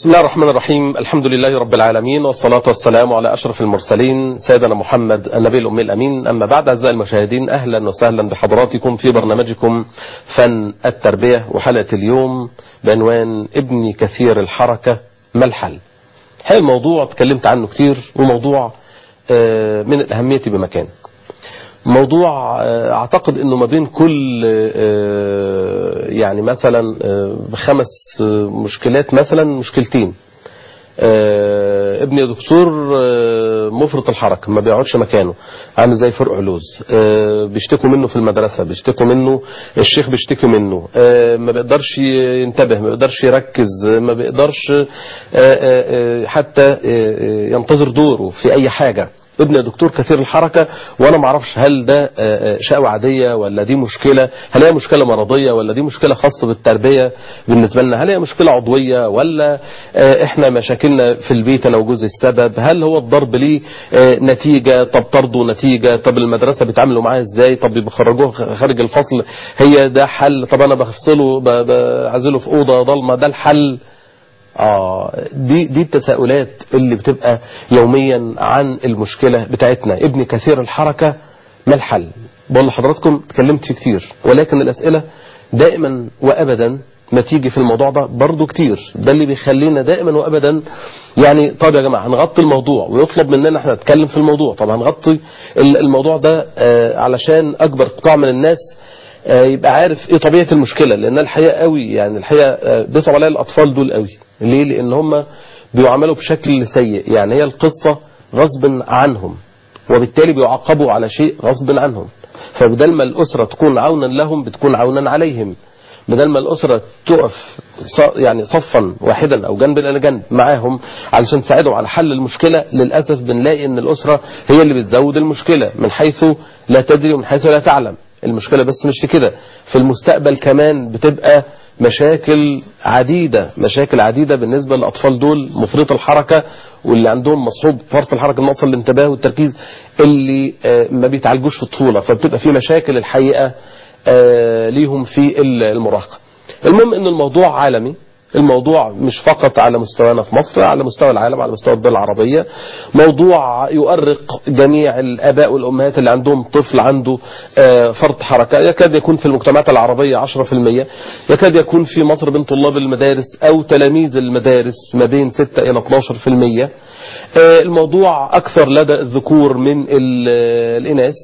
بسم الله الرحمن الرحيم الحمد لله رب العالمين والصلاة والسلام على أشرف المرسلين سيدنا محمد النبي الأمي الأمين أما بعد أعزائي المشاهدين أهلا وسهلا بحضراتكم في برنامجكم فن التربية وحلقة اليوم بعنوان ابني كثير الحركة ما الحل هذا الموضوع تكلمت عنه كتير وموضوع من الأهمية بمكان موضوع اعتقد انه ما بين كل يعني مثلا خمس مشكلات مثلا مشكلتين ابني يا دكتور مفرط الحركة ما بيقعدش مكانه عامل زي فرق علوز بيشتكوا منه في المدرسة بيشتكوا منه الشيخ بيشتكي منه ما بيقدرش ينتبه ما بيقدرش يركز ما بيقدرش حتى ينتظر دوره في اي حاجة ابن يا دكتور كثير الحركة وانا ما اعرفش هل ده شقوة عادية ولا دي مشكلة هل هي مشكلة مرضية ولا دي مشكلة خاصة بالتربية بالنسبة لنا هل هي مشكلة عضوية ولا احنا مشاكلنا في البيت انا وجوزي السبب هل هو الضرب ليه نتيجة طب طرده نتيجة طب المدرسة بيتعاملوا معاه ازاي طب بيخرجوه خارج الفصل هي ده حل طب انا بفصله بعزله في اوضة ضلمة ده الحل آه دي دي التساؤلات اللي بتبقى يوميا عن المشكلة بتاعتنا ابني كثير الحركة ما الحل بقول لحضراتكم اتكلمت فيه كتير ولكن الأسئلة دائما وأبدا ما تيجي في الموضوع ده برضو كتير ده اللي بيخلينا دائما وأبدا يعني طب يا جماعة هنغطي الموضوع ويطلب مننا احنا نتكلم في الموضوع طب هنغطي الموضوع ده آه علشان أكبر قطاع من الناس يبقى عارف ايه طبيعة المشكلة لان الحقيقة قوي يعني الحقيقة بيصعب عليا الاطفال دول قوي ليه لان هم بيعاملوا بشكل سيء يعني هي القصة غصب عنهم وبالتالي بيعاقبوا على شيء غصب عنهم فبدل ما الاسرة تكون عونا لهم بتكون عونا عليهم بدل ما الأسرة تقف يعني صفا واحدا أو جنب إلى جنب معاهم علشان تساعدهم على حل المشكلة للأسف بنلاقي أن الأسرة هي اللي بتزود المشكلة من حيث لا تدري ومن حيث لا تعلم المشكلة بس مش في كده في المستقبل كمان بتبقى مشاكل عديدة مشاكل عديدة بالنسبة للأطفال دول مفرط الحركة واللي عندهم مصحوب فرط الحركة النقص الانتباه والتركيز اللي ما بيتعالجوش في الطفولة فبتبقى في مشاكل الحقيقة ليهم في المراهقة المهم ان الموضوع عالمي الموضوع مش فقط على مستوانا في مصر على مستوى العالم على مستوى الدول العربية موضوع يؤرق جميع الآباء والأمهات اللي عندهم طفل عنده فرط حركة يكاد يكون في المجتمعات العربية 10% يكاد يكون في مصر بين طلاب المدارس أو تلاميذ المدارس ما بين 6 إلى 12% الموضوع أكثر لدى الذكور من الإناث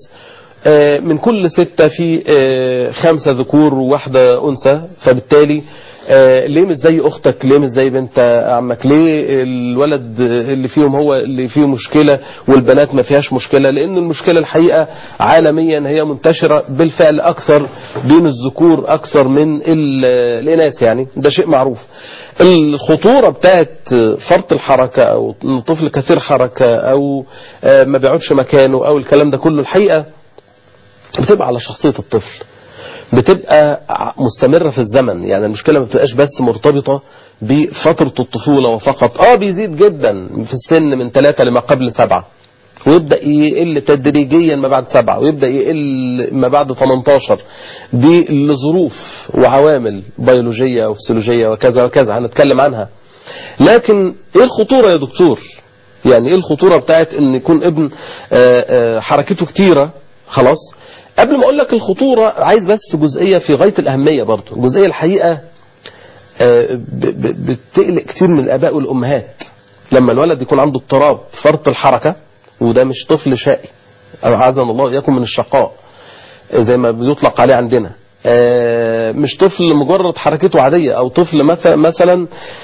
من كل ستة في خمسة ذكور وواحدة أنثى فبالتالي ليه مش زي اختك ليه مش زي بنت عمك ليه الولد اللي فيهم هو اللي فيه مشكلة والبنات ما فيهاش مشكلة لان المشكلة الحقيقة عالميا هي منتشرة بالفعل اكثر بين الذكور اكثر من الاناث يعني ده شيء معروف الخطورة بتاعت فرط الحركة او طفل كثير حركة او ما بيقعدش مكانه او الكلام ده كله الحقيقة بتبقى على شخصية الطفل بتبقى مستمرة في الزمن يعني المشكلة ما بتبقاش بس مرتبطة بفترة الطفولة وفقط اه بيزيد جدا في السن من ثلاثة لما قبل سبعة ويبدأ يقل تدريجيا ما بعد سبعة ويبدأ يقل ما بعد 18 دي لظروف وعوامل بيولوجية وفسيولوجية وكذا وكذا هنتكلم عنها لكن ايه الخطورة يا دكتور يعني ايه الخطورة بتاعت ان يكون ابن آآ آآ حركته كتيرة خلاص قبل ما اقول لك الخطورة عايز بس جزئية في غاية الأهمية برضه جزئية الحقيقة بتقلق كتير من الآباء والأمهات لما الولد يكون عنده اضطراب فرط الحركة وده مش طفل شقي أعاذنا الله إياكم من الشقاء زي ما بيطلق عليه عندنا مش طفل مجرد حركته عادية أو طفل مثلا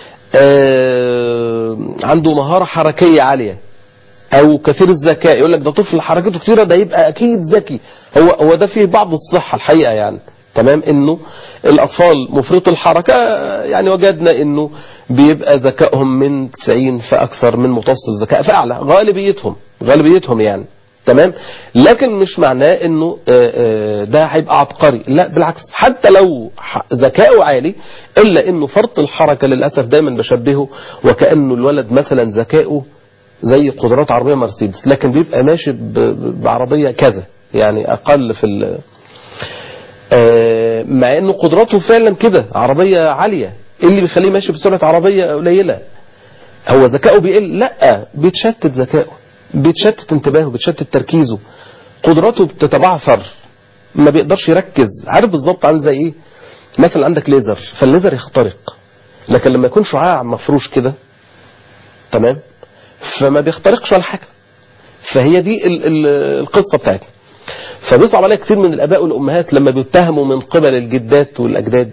عنده مهارة حركية عالية او كثير الذكاء يقول لك ده طفل حركته كثيرة ده يبقى اكيد ذكي هو هو ده فيه بعض الصحة الحقيقة يعني تمام انه الاطفال مفرط الحركة يعني وجدنا انه بيبقى ذكائهم من 90 فاكثر من متوسط الذكاء فاعلى غالبيتهم غالبيتهم يعني تمام لكن مش معناه انه ده هيبقى عبقري لا بالعكس حتى لو ذكائه عالي الا انه فرط الحركة للاسف دايما بشبهه وكانه الولد مثلا ذكائه زي قدرات عربية مرسيدس لكن بيبقى ماشي بعربية كذا يعني أقل في ال مع أنه قدراته فعلا كده عربية عالية اللي بيخليه ماشي بسرعة عربية قليلة هو ذكائه بيقل لا بيتشتت ذكائه بيتشتت انتباهه بيتشتت تركيزه قدراته بتتبعثر ما بيقدرش يركز عارف بالظبط عامل زي ايه مثلا عندك ليزر فالليزر يخترق لكن لما يكون شعاع مفروش كده تمام فما بيخترقش ولا حاجه فهي دي ال ال القصه بتاعتنا فبيصعب عليها كتير من الاباء والامهات لما بيتهموا من قبل الجدات والاجداد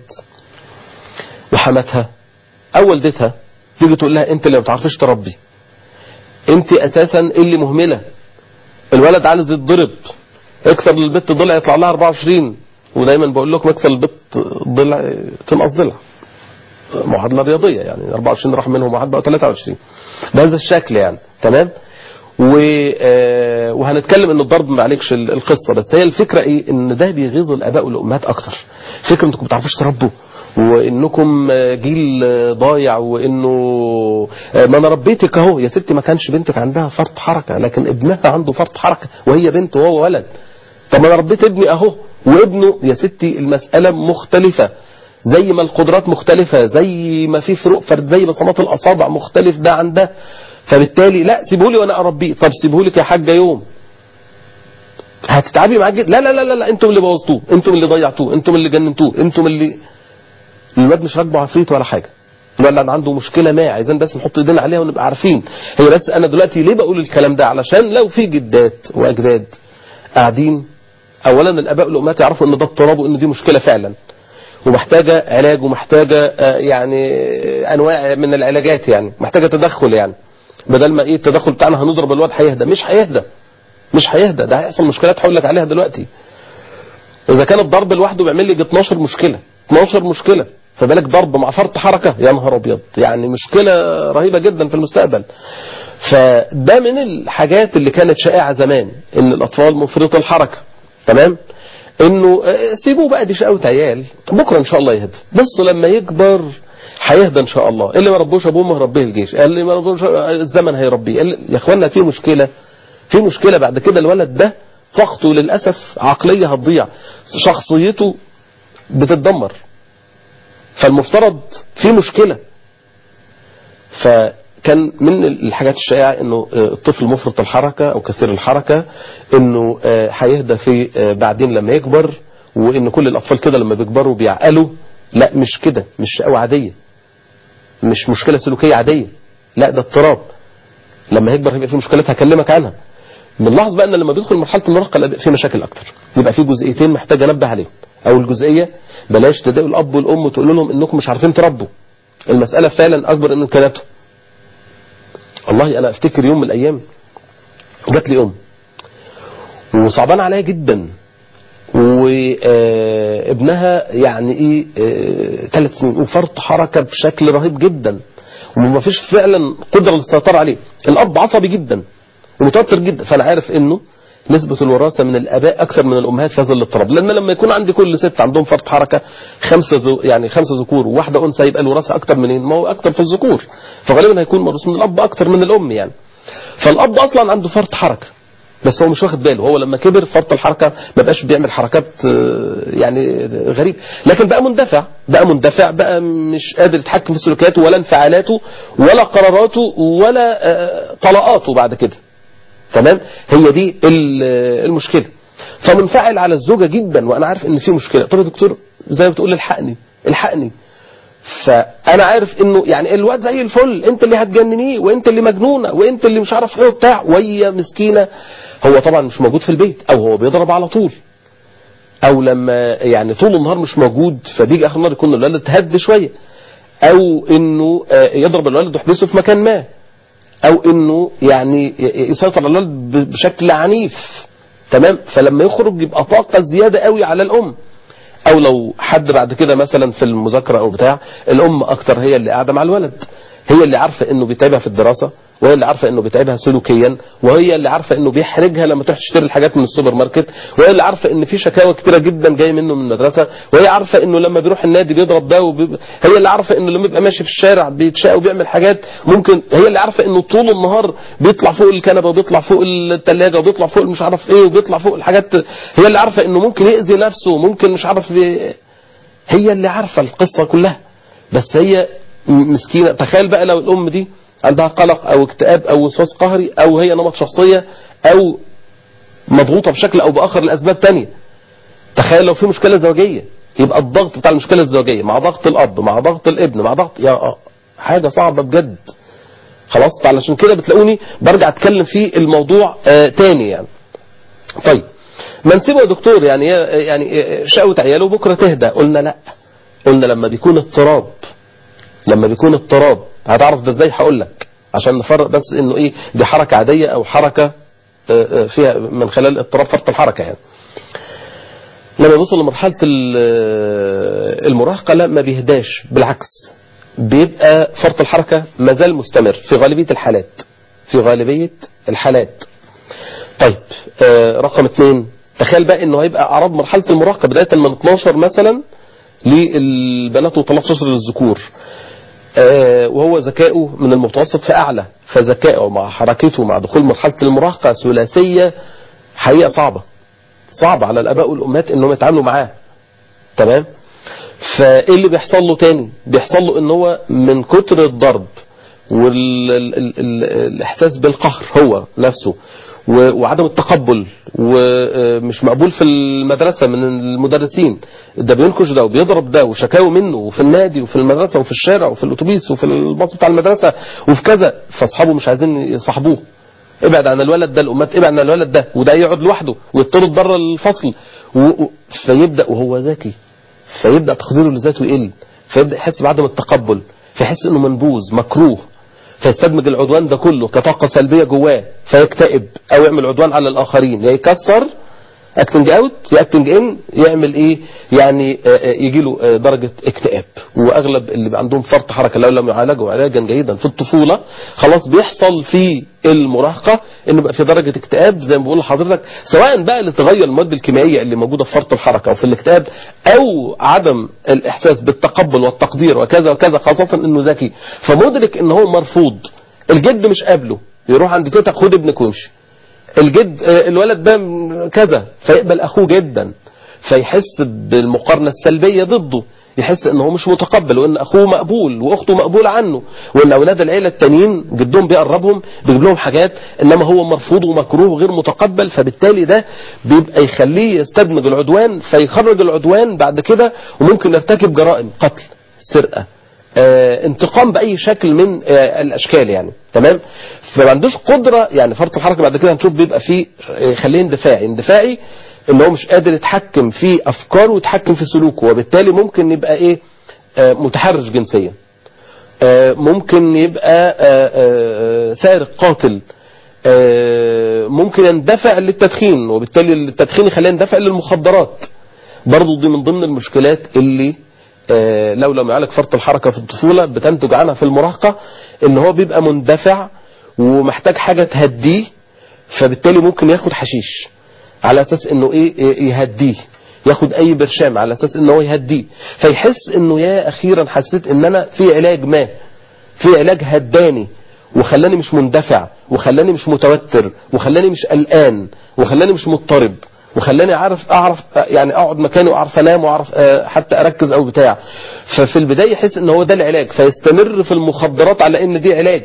وحماتها او والدتها تيجي تقول لها انت اللي ما بتعرفيش تربي انت اساسا اللي مهمله الولد عايز يتضرب اكسر للبت ضلع يطلع لها 24 ودايما بقول لكم اكسر للبت ضلع تنقص ضلع معادله رياضيه يعني 24 راح منهم واحد بقى 23 بهذا الشكل يعني تمام و آه، وهنتكلم ان الضرب ما عليكش ال- القصه بس هي الفكره ايه ان ده بيغيظ الاباء والامهات اكتر فكره انكم ما بتعرفوش تربوا وانكم آه، جيل آه، ضايع وانه آه، ما انا ربيتك اهو يا ستي ما كانش بنتك عندها فرط حركه لكن ابنها عنده فرط حركه وهي بنت وهو ولد طب ما انا ربيت ابني اهو وابنه يا ستي المساله مختلفه زي ما القدرات مختلفة زي ما في فروق فرد زي بصمات الأصابع مختلف ده عن ده فبالتالي لا سيبهولي وأنا أربيه طب سيبهولك يا حاجة يوم هتتعبي معاه جدا لا لا لا لا, لا انتم اللي بوظتوه انتم اللي ضيعتوه انتم اللي جننتوه انتم اللي الواد مش راكبه عفريت ولا حاجة الولد عنده مشكلة ما عايزين بس نحط ايدينا عليها ونبقى عارفين هي بس انا دلوقتي ليه بقول الكلام ده علشان لو في جدات واجداد قاعدين اولا الاباء والامهات يعرفوا ان ده اضطراب وان دي مشكلة فعلا ومحتاجة علاج ومحتاجة آه، يعني أنواع من العلاجات يعني محتاجة تدخل يعني بدل ما إيه التدخل بتاعنا هنضرب الواد هيهدى مش هيهدى مش هيهدى ده هيحصل مشكلات هقول لك عليها دلوقتي إذا كان الضرب لوحده بيعمل لي 12 مشكلة 12 مشكلة فبالك ضرب مع فرط حركة يا نهار أبيض يعني مشكلة رهيبة جدا في المستقبل فده من الحاجات اللي كانت شائعة زمان إن الأطفال مفرط الحركة تمام انه آه، سيبوه بقى دي شقاوة عيال بكره ان شاء الله يهدى بص لما يكبر هيهدى ان شاء الله اللي ما ربوش ابوه ما ربيه الجيش اللي ما ربوش الزمن هيربيه اللي- يا اخوانا في مشكله في مشكله بعد كده الولد ده طاقته للاسف عقليه هتضيع شخصيته بتتدمر فالمفترض في مشكله فكان من الحاجات الشائعة انه آه، الطفل مفرط الحركة او كثير الحركة انه آه، هيهدى في آه، بعدين لما يكبر وان كل الاطفال كده لما بيكبروا بيعقلوا لا مش كده مش شقاوة عادية مش مشكلة سلوكية عادية لا ده اضطراب لما يكبر هيبقى في مشكلات هكلمك عنها بنلاحظ بقى ان لما بيدخل مرحله المراهقه لا بيبقى في مشاكل اكتر يبقى في جزئيتين محتاج انبه عليهم اول جزئيه بلاش تضايقوا الاب والام وتقولوا لهم انكم مش عارفين تربوا المساله فعلا اكبر من امكانياتهم والله انا افتكر يوم من الايام جات لي ام وصعبان عليا جدا وابنها يعني ايه ثلاث سنين وفرط حركه بشكل رهيب جدا وما فيش فعلا قدره للسيطره عليه الاب عصبي جدا ومتوتر جدا فانا عارف انه نسبة الوراثة من الآباء أكثر من الأمهات في هذا الاضطراب لأن لما يكون عندي كل ست عندهم فرط حركة خمسة ذو يعني خمسة ذكور وواحدة أنثى يبقى الوراثة أكثر منين؟ ما هو أكثر في الذكور فغالبا هيكون موروث من الأب أكثر من الأم يعني فالأب أصلا عنده فرط حركة بس هو مش واخد باله هو لما كبر فرط الحركة ما بقاش بيعمل حركات آه، يعني غريب لكن بقى مندفع بقى مندفع بقى مش قادر يتحكم في سلوكياته ولا انفعالاته ولا قراراته ولا آه، طلقاته بعد كده تمام هي دي ال- المشكلة فمنفعل على الزوجة جدا وانا عارف ان في مشكلة طب يا دكتور زي ما بتقول الحقني الحقني فانا عارف انه يعني الواد زي الفل انت اللي هتجننيه وانت اللي مجنونه وانت اللي مش عارف ايه وبتاع وهي مسكينه هو طبعا مش موجود في البيت او هو بيضرب على طول او لما يعني طول النهار مش موجود فبيجي اخر النهار يكون الولد تهد شويه او انه آه، يضرب الولد ويحبسه في مكان ما او انه يعني يسيطر على الولد ب- بشكل عنيف تمام فلما يخرج يبقى طاقه زياده قوي على الام او لو حد بعد كده مثلا في المذاكره او بتاع الام اكتر هي اللي قاعده مع الولد هي اللي عارفه انه بيتعبها في الدراسه وهي اللي عارفه انه بيتعبها سلوكيا وهي اللي عارفه انه بيحرجها لما تروح تشتري الحاجات من السوبر ماركت وهي اللي عارفه ان في شكاوى كتيره جدا جايه منه من المدرسه وهي عارفه انه لما بيروح النادي بيضرب ده وبيب... هي اللي عارفه انه لما يبقى ماشي في الشارع بيتشقى وبيعمل حاجات ممكن هي اللي عارفه انه طول النهار بيطلع فوق الكنبه وبيطلع فوق الثلاجه وبيطلع فوق مش عارف ايه وبيطلع فوق الحاجات هي اللي عارفه انه ممكن يأذي نفسه ممكن مش عارف ي- هي اللي عارفه القصه كلها بس هي م- مسكينه تخيل بقى لو الام دي عندها قلق او اكتئاب او وسواس قهري او هي نمط شخصية او مضغوطة بشكل او باخر لاسباب تانية تخيل لو في مشكلة زوجية يبقى الضغط بتاع المشكلة الزوجية مع ضغط الاب مع ضغط الابن مع ضغط يا آه، حاجة صعبة بجد خلاص فعلشان كده بتلاقوني برجع اتكلم في الموضوع آه تاني يعني طيب ما نسيبه يا دكتور يعني يعني شقوة عياله بكرة تهدى قلنا لا قلنا لما بيكون اضطراب لما بيكون اضطراب هتعرف ده ازاي هقول لك عشان نفرق بس انه ايه دي حركة عادية او حركة آه، آه، فيها من خلال اضطراب فرط الحركة يعني لما يوصل لمرحلة ال- آه، المراهقة لا ما بيهداش بالعكس بيبقى فرط الحركة مازال مستمر في غالبية الحالات في غالبية الحالات طيب آه رقم اثنين تخيل بقى انه هيبقى اعراض مرحلة المراهقة بداية من 12 مثلا للبنات و13 للذكور آه وهو ذكائه من المتوسط في اعلى فذكائه مع حركته مع دخول مرحلة المراهقة ثلاثية حقيقة صعبة صعبة على الاباء والامهات انهم يتعاملوا معاه تمام فايه اللي بيحصل له تاني بيحصل له ان هو من كتر الضرب والاحساس بالقهر هو نفسه و- وعدم التقبل ومش مقبول في المدرسة من المدرسين ده بينكش ده وبيضرب ده وشكاوي منه وفي النادي وفي المدرسة وفي الشارع وفي الأتوبيس وفي الباص بتاع المدرسة وفي كذا فأصحابه مش عايزين يصاحبوه ابعد عن الولد ده الأمات ابعد عن الولد ده وده يقعد لوحده ويطرد بره الفصل و... و- فيبدأ وهو ذكي فيبدأ تقديره لذاته يقل فيبدأ يحس بعدم التقبل فيحس انه منبوذ مكروه فيستدمج العدوان ده كله كطاقة سلبية جواه فيكتئب او يعمل عدوان على الاخرين يا يكسر اكتنج اوت يا اكتنج ان يعمل ايه يعني يجي له درجة اكتئاب واغلب اللي بقى عندهم فرط حركة لو لم يعالجوا علاجا جيدا في الطفولة خلاص بيحصل في المراهقة ان بقى في درجة اكتئاب زي ما بقول لحضرتك سواء بقى لتغير المواد الكيميائية اللي موجودة في فرط الحركة او في الاكتئاب او عدم الاحساس بالتقبل والتقدير وكذا وكذا خاصة انه ذكي فمدرك ان هو مرفوض الجد مش قابله يروح عند تيتا خد ابنك وامشي الجد آه، الولد ده م- كذا فيقبل اخوه جدا فيحس بالمقارنة السلبية ضده يحس ان هو مش متقبل وان اخوه مقبول واخته مقبولة عنه وان اولاد العيلة التانيين جدهم بيقربهم بيجيب لهم حاجات انما هو مرفوض ومكروه وغير متقبل فبالتالي ده بيبقى يخليه يستدمج العدوان فيخرج العدوان بعد كده وممكن يرتكب جرائم قتل سرقة آه، انتقام بأي شكل من آه، الأشكال يعني تمام فما عندوش قدرة يعني فرط الحركة بعد كده هنشوف بيبقى فيه آه، خليه اندفاعي اندفاعي ان هو مش قادر يتحكم في أفكاره ويتحكم في سلوكه وبالتالي ممكن يبقى ايه آه، متحرش جنسيا آه، ممكن يبقى آه، آه، سارق قاتل آه، ممكن يندفع للتدخين وبالتالي التدخين يخليه يندفع للمخدرات برضو دي من ضمن المشكلات اللي آه، لو لم يعالج فرط الحركة في الطفولة بتنتج عنها في المراهقة ان هو بيبقى مندفع ومحتاج حاجة تهديه فبالتالي ممكن ياخد حشيش على اساس انه ايه إيه يهديه ياخد اي برشام على اساس انه هو يهديه فيحس انه يا اخيرا حسيت ان انا في علاج ما في علاج هداني وخلاني مش مندفع وخلاني مش متوتر وخلاني مش قلقان وخلاني مش مضطرب وخلاني اعرف اعرف يعني اقعد مكاني واعرف انام واعرف آه، حتى اركز او بتاع ففي البدايه يحس ان هو ده العلاج فيستمر في المخدرات على ان دي علاج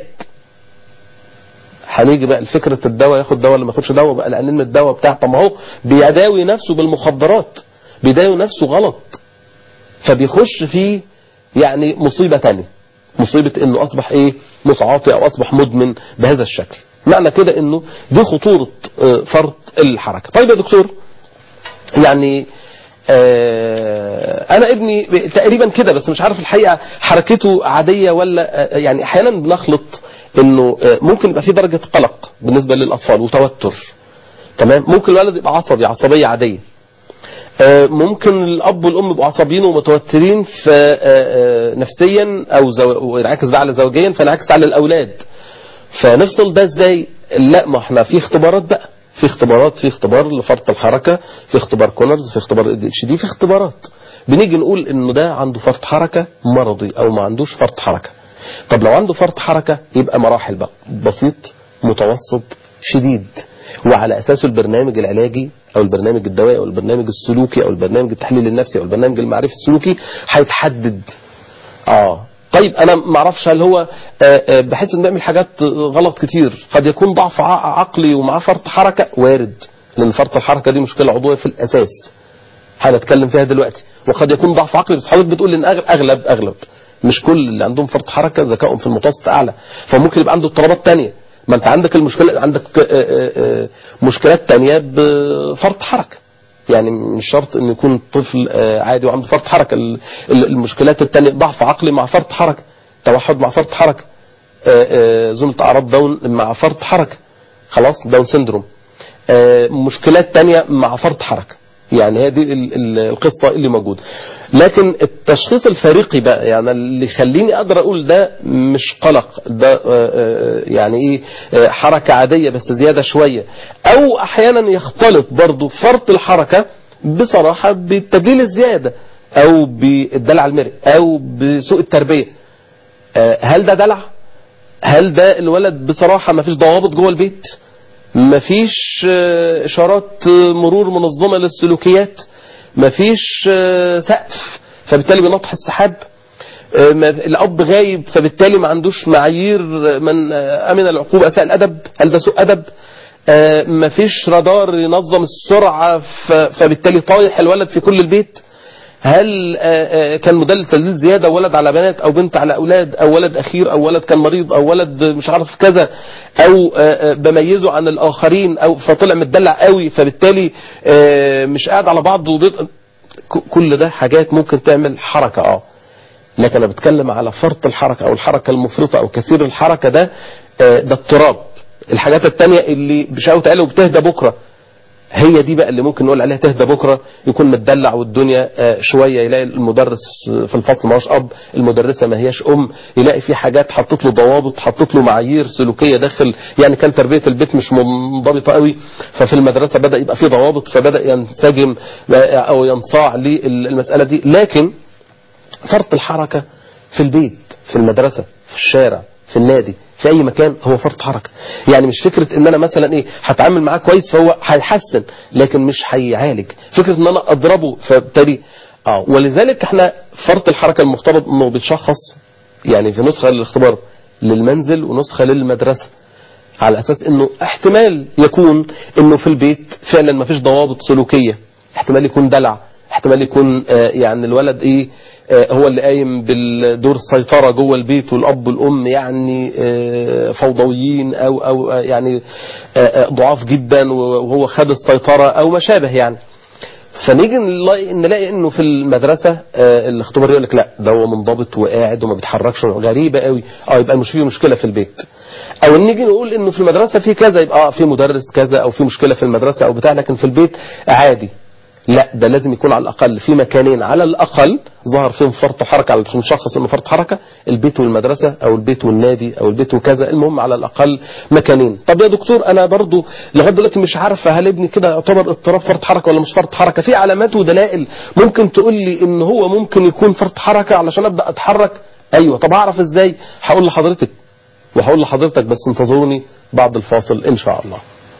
هنيجي بقى لفكره الدواء ياخد دواء ولا ما ياخدش دواء بقى لان الدواء بتاع طب ما هو بيداوي نفسه بالمخدرات بيداوي نفسه غلط فبيخش في يعني مصيبه تانية مصيبه انه اصبح ايه متعاطي او اصبح مدمن بهذا الشكل معنى كده انه دي خطوره آه، فرط الحركه طيب يا دكتور يعني آه، انا ابني تقريبا كده بس مش عارف الحقيقه حركته عاديه ولا آه، يعني احيانا بنخلط انه آه، ممكن يبقى في درجه قلق بالنسبه للاطفال وتوتر تمام ممكن الولد يبقى عصبي عصبيه عاديه آه، ممكن الاب والام يبقوا عصبيين ومتوترين ف آه، آه، نفسيا او زو... وينعكس ده على زوجيا فينعكس على الاولاد فنفصل ده ازاي لا ما احنا في اختبارات بقى في اختبارات في اختبار لفرط الحركة في اختبار كونرز في اختبار اتش دي في اختبارات بنيجي نقول انه ده عنده فرط حركة مرضي او ما عندوش فرط حركة طب لو عنده فرط حركة يبقى مراحل بقى بسيط متوسط شديد وعلى اساسه البرنامج العلاجي او البرنامج الدوائي او البرنامج السلوكي او البرنامج التحليل النفسي او البرنامج المعرفي السلوكي هيتحدد اه طيب انا ما اعرفش هل هو بحس انه بيعمل حاجات غلط كتير قد يكون ضعف عقلي ومعاه فرط حركه وارد لان فرط الحركه دي مشكله عضويه في الاساس هنتكلم فيها دلوقتي وقد يكون ضعف عقلي بس حضرتك بتقول ان اغلب اغلب مش كل اللي عندهم فرط حركه ذكائهم في المتوسط اعلى فممكن يبقى عنده اضطرابات تانية ما انت عندك المشكله عندك مشكلات تانية بفرط حركه يعني مش شرط ان يكون طفل عادي وعنده فرط حركه المشكلات التانية ضعف عقلي مع فرط حركه توحد مع فرط حركه زمة اعراض داون مع فرط حركه خلاص داون سيندروم مشكلات تانية مع فرط حركه يعني هي دي القصة اللي موجودة لكن التشخيص الفريقي بقى يعني اللي يخليني اقدر اقول ده مش قلق ده يعني ايه حركة عادية بس زيادة شوية او احيانا يختلط برضو فرط الحركة بصراحة بالتدليل الزيادة او بالدلع المرئي او بسوء التربية هل ده دلع هل ده الولد بصراحة ما فيش ضوابط جوه البيت مفيش اشارات مرور منظمة للسلوكيات مفيش سقف فبالتالي بينطح السحاب الاب غايب فبالتالي ما عندوش معايير من امن العقوبة اساء الادب هل ده سوء ادب مفيش رادار ينظم السرعة فبالتالي طايح الولد في كل البيت هل كان مدلل تدليل زيادة ولد على بنات او بنت على اولاد او ولد اخير او ولد كان مريض او ولد مش عارف كذا او بميزه عن الاخرين او فطلع متدلع قوي فبالتالي مش قاعد على بعضه كل ده حاجات ممكن تعمل حركة اه لكن انا بتكلم على فرط الحركة او الحركة المفرطة او كثير الحركة ده ده اضطراب الحاجات التانية اللي بشاوة قاله وبتهدى بكرة هي دي بقى اللي ممكن نقول عليها تهدى بكرة يكون متدلع والدنيا شوية يلاقي المدرس في الفصل ما هوش أب المدرسة ما هياش أم يلاقي في حاجات حطت له ضوابط حطت له معايير سلوكية داخل يعني كان تربية البيت مش منضبطة قوي ففي المدرسة بدأ يبقى في ضوابط فبدأ ينسجم أو ينصاع للمسألة دي لكن فرط الحركة في البيت في المدرسة في الشارع في النادي في اي مكان هو فرط حركه يعني مش فكره ان انا مثلا ايه هتعامل معاه كويس فهو هيحسن لكن مش هيعالج فكره ان انا اضربه فبالتالي اه ولذلك احنا فرط الحركه المفترض انه بيتشخص يعني في نسخه للاختبار للمنزل ونسخه للمدرسه على اساس انه احتمال يكون انه في البيت فعلا ما فيش ضوابط سلوكيه احتمال يكون دلع احتمال يكون آه يعني الولد ايه هو اللي قايم بالدور السيطرة جوه البيت والأب والأم يعني فوضويين أو, أو يعني ضعاف جدا وهو خد السيطرة أو ما شابه يعني فنيجي نلاقي انه في المدرسة الاختبار يقول لك لا ده هو منضبط وقاعد وما بيتحركش غريبة قوي اه يبقى مش فيه مشكلة في البيت او نيجي نقول انه في المدرسة في كذا يبقى اه في مدرس كذا او في مشكلة في المدرسة او بتاع لكن في البيت عادي لا ده لازم يكون على الأقل في مكانين على الأقل ظهر فيهم فرط حركة على مشخص انه فرط حركة البيت والمدرسة او البيت والنادي او البيت وكذا المهم على الأقل مكانين طب يا دكتور انا برضو لغاية دلوقتي مش عارفة هل ابني كده يعتبر اضطراب فرط حركة ولا مش فرط حركة في علامات ودلائل ممكن تقول لي ان هو ممكن يكون فرط حركة علشان ابدأ اتحرك ايوه طب اعرف ازاي هقول لحضرتك وهقول لحضرتك بس انتظروني بعد الفاصل ان شاء الله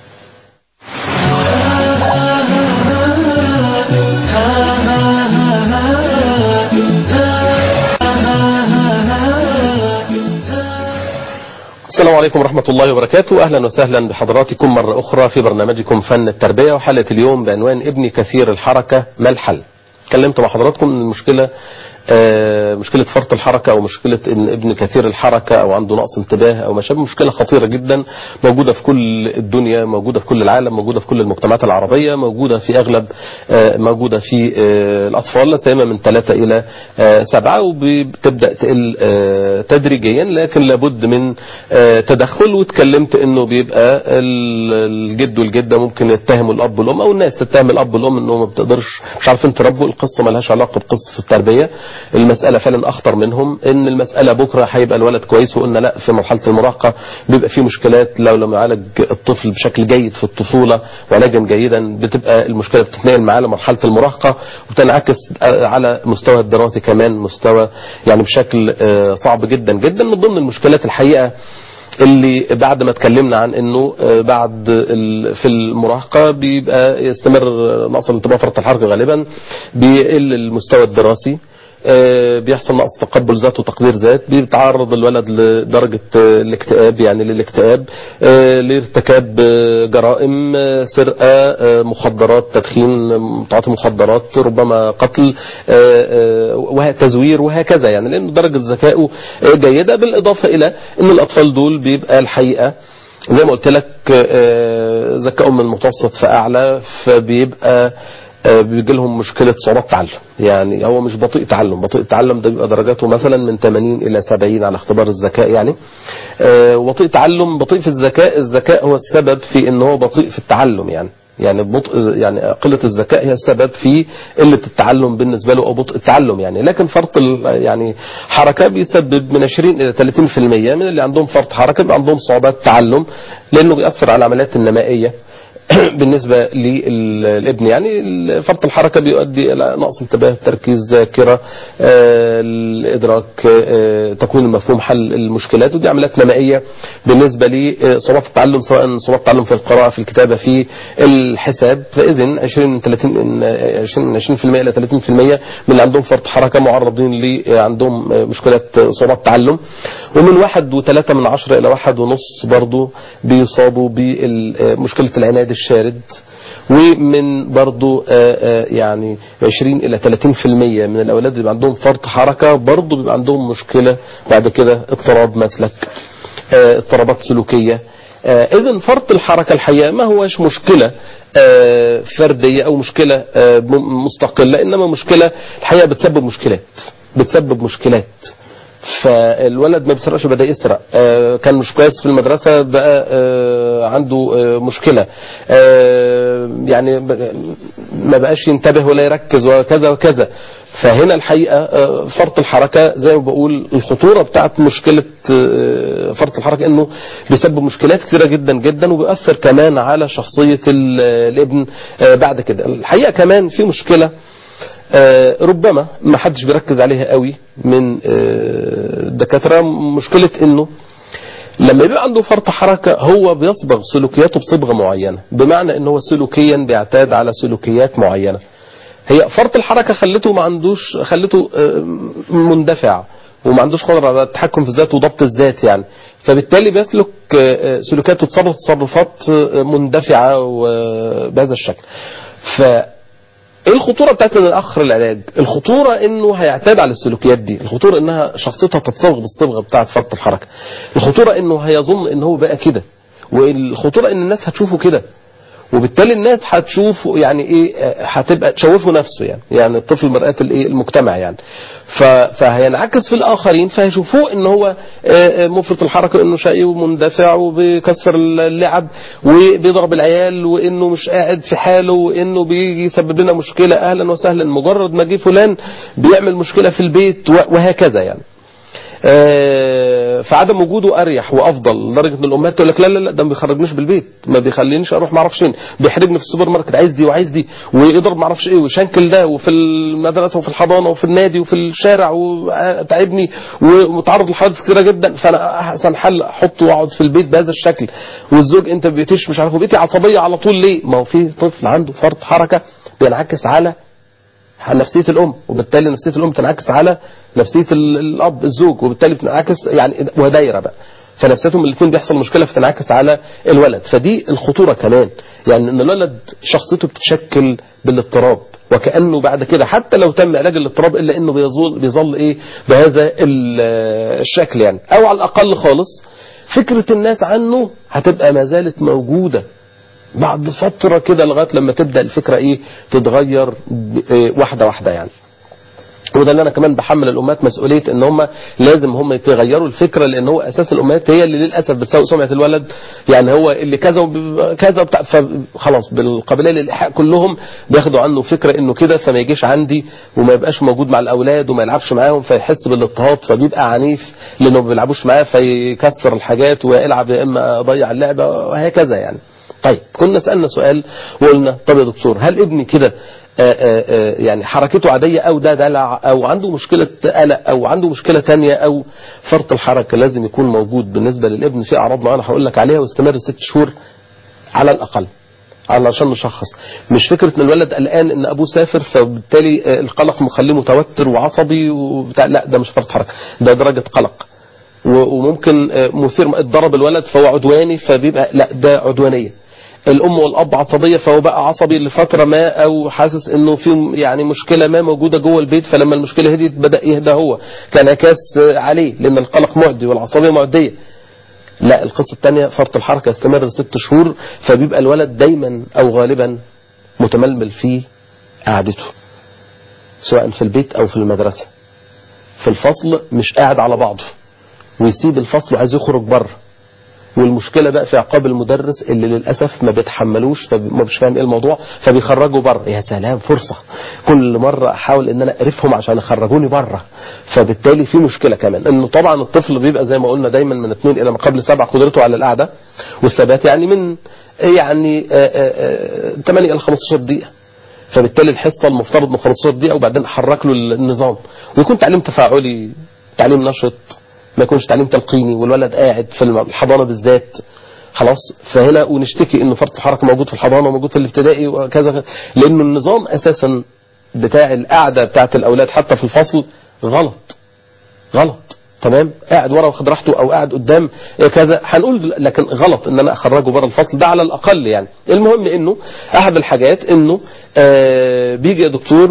السلام عليكم ورحمة الله وبركاته أهلا وسهلا بحضراتكم مرة أخرى في برنامجكم فن التربية وحلقة اليوم بعنوان ابني كثير الحركة ما الحل كلمت مع حضراتكم ان المشكلة مشكلة فرط الحركة أو مشكلة إن ابن كثير الحركة أو عنده نقص انتباه أو ما شابه مشكلة خطيرة جدا موجودة في كل الدنيا موجودة في كل العالم موجودة في كل المجتمعات العربية موجودة في أغلب موجودة في الأطفال لا سيما من ثلاثة إلى سبعة وبتبدأ تقل تدريجيا لكن لابد من تدخل واتكلمت إنه بيبقى الجد والجدة ممكن يتهموا الأب والأم أو الناس تتهم الأب والأم إنه ما بتقدرش مش عارفين تربوا القصة ملهاش علاقة بقصة التربية المسألة فعلا أخطر منهم إن المسألة بكرة هيبقى الولد كويس وقلنا لا في مرحلة المراهقة بيبقى في مشكلات لو لم يعالج الطفل بشكل جيد في الطفولة وعلاجا جيدا بتبقى المشكلة بتتنقل معاه لمرحلة المراهقة وبتنعكس على مستوى الدراسي كمان مستوى يعني بشكل صعب جدا جدا من ضمن المشكلات الحقيقة اللي بعد ما اتكلمنا عن انه بعد في المراهقة بيبقى يستمر نقص الانتباه فرط الحركة غالبا بيقل المستوى الدراسي آه، بيحصل نقص تقبل ذات وتقدير ذات بيتعرض الولد لدرجة آه، الاكتئاب يعني للاكتئاب آه، لارتكاب آه، جرائم آه، سرقة آه، مخدرات تدخين آه، تعاطي مخدرات ربما قتل آه، آه، وتزوير وهكذا يعني لأن درجة ذكائه آه، جيدة بالإضافة إلى أن الأطفال دول بيبقى الحقيقة زي ما قلت لك آه، ذكائهم من المتوسط فأعلى فبيبقى آه، بيجي لهم مشكلة صعوبات تعلم يعني هو مش بطيء تعلم بطيء التعلم ده بيبقى درجاته مثلا من 80 إلى 70 على اختبار الذكاء يعني آه، وبطيء تعلم بطيء في الذكاء الذكاء هو السبب في ان هو بطيء في التعلم يعني يعني بطء يعني قلة الذكاء هي السبب في قلة التعلم بالنسبة له أو بطء التعلم يعني لكن فرط ال- يعني حركة بيسبب من 20 إلى 30% من اللي عندهم فرط حركة بيبقى عندهم صعوبات تعلم لأنه بيأثر على العمليات النمائية بالنسبة للابن يعني فرط الحركة بيؤدي إلى نقص انتباه تركيز ذاكرة آه، الإدراك آه، تكوين المفهوم حل المشكلات ودي عمليات نمائية بالنسبة لصعوبات التعلم سواء صعوبات التعلم في القراءة في الكتابة في الحساب فإذن 20 من 30 من 20 من 20% إلى 30% من اللي عندهم فرط حركة معرضين ل عندهم مشكلة صعوبات تعلم ومن واحد وثلاثة من عشرة إلى واحد ونص برضو بيصابوا بمشكلة العناد الشارد ومن برضو آه، آه، يعني 20 إلى 30% من الأولاد اللي بيبقى عندهم فرط حركة برضو بيبقى عندهم مشكلة بعد كده اضطراب مسلك آه، اضطرابات سلوكية إذا فرط الحركة الحقيقة ما هوش مشكلة آه، فردية أو مشكلة آه، م- مستقلة إنما مشكلة الحقيقة بتسبب مشكلات بتسبب مشكلات فالولد ما بيسرقش بدا يسرق آه، كان مش كويس في المدرسه بقى آه، عنده آه، مشكله آه، يعني ب- ما بقاش ينتبه ولا يركز وكذا وكذا فهنا الحقيقه آه، فرط الحركه زي ما بقول الخطوره بتاعت مشكله آه، فرط الحركه انه بيسبب مشكلات كثيره جدا جدا وبيأثر كمان على شخصيه ال- الابن آه، بعد كده الحقيقه كمان في مشكله آه، ربما ما حدش بيركز عليها قوي من آه، الدكاترة مشكلة انه لما يبقى عنده فرط حركة هو بيصبغ سلوكياته بصبغة معينة بمعنى انه هو سلوكيا بيعتاد على سلوكيات معينة هي فرط الحركة خلته ما عندوش خلته آه، مندفع وما عندوش قدرة على التحكم في الذات وضبط الذات يعني فبالتالي بيسلك آه، سلوكاته تصرف تصرفات آه، مندفعة وبهذا الشكل ف ايه الخطوره بتاعت ان الاخر العلاج الخطوره انه هيعتاد على السلوكيات دي الخطوره انها شخصيتها تتصبغ بالصبغه بتاعت فرط الحركه الخطوره انه هيظن ان هو بقى كده والخطوره ان الناس هتشوفه كده وبالتالي الناس هتشوف يعني ايه آه، هتبقى تشوفه نفسه يعني يعني الطفل مرآة الايه المجتمع يعني ف- فهينعكس في الاخرين فهيشوفوه ان هو آه، آه، مفرط الحركه انه شقي ومندفع وبيكسر اللعب وبيضرب العيال وانه مش قاعد في حاله وانه بيجي يسبب لنا مشكله اهلا وسهلا مجرد ما جه فلان بيعمل مشكله في البيت و- وهكذا يعني آه، فعدم وجوده اريح وافضل لدرجه ان الامهات تقول لك لا لا لا ده ما بيخرجنيش بالبيت ما بيخلينيش اروح ما اعرفش فين بيحرجني في السوبر ماركت عايز دي وعايز دي ويضرب ما اعرفش ايه ويشنكل ده وفي المدرسه وفي الحضانه وفي النادي وفي الشارع وتعبني ومتعرض لحوادث كتيره جدا فانا احسن حل احطه واقعد في البيت بهذا الشكل والزوج انت بقيتش مش عارف بقيتي عصبيه على طول ليه ما هو في طفل عنده فرط حركه بينعكس على على نفسية الأم وبالتالي نفسية الأم تنعكس على نفسية ال- الأب الزوج وبالتالي بتنعكس يعني ودايرة بقى فنفسيتهم الاثنين بيحصل مشكلة فتنعكس على الولد فدي الخطورة كمان يعني ان الولد شخصيته بتتشكل بالاضطراب وكأنه بعد كده حتى لو تم علاج الاضطراب إلا أنه بيظل, بيظل إيه بهذا ال- الشكل يعني أو على الأقل خالص فكرة الناس عنه هتبقى ما زالت موجودة بعد فترة كده لغاية لما تبدأ الفكرة ايه تتغير ب- إيه واحدة واحدة يعني وده اللي انا كمان بحمل الامهات مسؤوليه ان هم لازم هم يغيروا الفكره لان هو اساس الامهات هي اللي للاسف بتسوء سمعه الولد يعني هو اللي كذا وب- كذا وبتاع فخلاص بالقابليه للايحاء كلهم بياخدوا عنه فكره انه كده فما يجيش عندي وما يبقاش موجود مع الاولاد وما يلعبش معاهم فيحس بالاضطهاد فبيبقى عنيف لانه ما بيلعبوش معاه فيكسر الحاجات ويلعب يا اما اضيع اللعبه وهكذا يعني طيب كنا سألنا سؤال وقلنا طب يا دكتور هل ابني كده آه، آه، آه، يعني حركته عادية أو ده دلع أو عنده مشكلة قلق أو عنده مشكلة تانية أو فرط الحركة لازم يكون موجود بالنسبة للابن في أعراض معينة هقول لك عليها واستمر ست شهور على الأقل علشان نشخص مش فكره ان الولد قلقان ان ابوه سافر فبالتالي آه، القلق مخليه متوتر وعصبي وبتاع لا ده مش فرط حركه ده درجه قلق و- وممكن آه، مثير اتضرب الولد فهو عدواني فبيبقى لا ده عدوانيه الام والاب عصبيه فهو بقى عصبي لفتره ما او حاسس انه في يعني مشكله ما موجوده جوه البيت فلما المشكله هديت بدا يهدى هو كانعكاس آه، عليه لان القلق معدي والعصبيه معديه لا القصة الثانية فرط الحركة يستمر ست شهور فبيبقى الولد دايما أو غالبا متململ في قعدته سواء في البيت أو في المدرسة في الفصل مش قاعد على بعضه ويسيب الفصل وعايز يخرج بره والمشكلة بقى في عقاب المدرس اللي للأسف ما بيتحملوش فما مش فاهم ايه الموضوع فبيخرجوا بره يا سلام فرصة كل مرة أحاول إن أنا أقرفهم عشان يخرجوني بره فبالتالي في مشكلة كمان إنه طبعا الطفل بيبقى زي ما قلنا دايما من اثنين إلى ما قبل سبع قدرته على القعدة والثبات يعني من يعني آه، آه، آه، 8 إلى 15 دقيقة فبالتالي الحصة المفترض من 15 دقيقة وبعدين أحرك له النظام ويكون تعليم تفاعلي تعليم نشط ما يكونش تعليم تلقيني والولد قاعد في الحضانة بالذات خلاص فهنا ونشتكي انه فرط الحركة موجود في الحضانة وموجود في الابتدائي وكذا لانه النظام اساسا بتاع القعدة بتاعت الاولاد حتى في الفصل غلط غلط تمام قاعد ورا واخد راحته او قاعد قدام إيه كذا هنقول لكن غلط ان انا اخرجه بره الفصل ده على الاقل يعني المهم انه احد الحاجات انه آه بيجي يا دكتور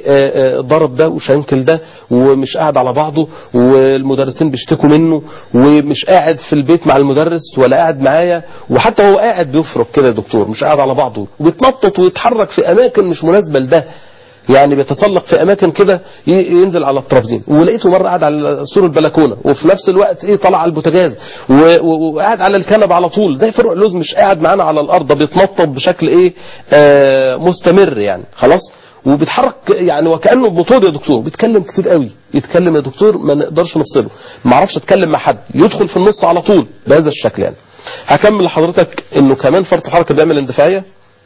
وضرب ده وشنكل ده ومش قاعد على بعضه والمدرسين بيشتكوا منه ومش قاعد في البيت مع المدرس ولا قاعد معايا وحتى هو قاعد بيفرك كده يا دكتور مش قاعد على بعضه وبيتنطط ويتحرك في اماكن مش مناسبه لده يعني بيتسلق في اماكن كده ي- ينزل على الترابزين ولقيته مره قاعد على سور البلكونه وفي نفس الوقت ايه طلع على البوتاجاز و- و- وقاعد على الكنبه على طول زي فرع لوز مش قاعد معانا على الارض ده بيتنطط بشكل ايه آه مستمر يعني خلاص وبيتحرك يعني وكانه بموتور يا دكتور بيتكلم كتير قوي يتكلم يا دكتور ما نقدرش نفصله ما اعرفش اتكلم مع حد يدخل في النص على طول بهذا الشكل يعني هكمل لحضرتك انه كمان فرط حركه بيعمل اندفاعيه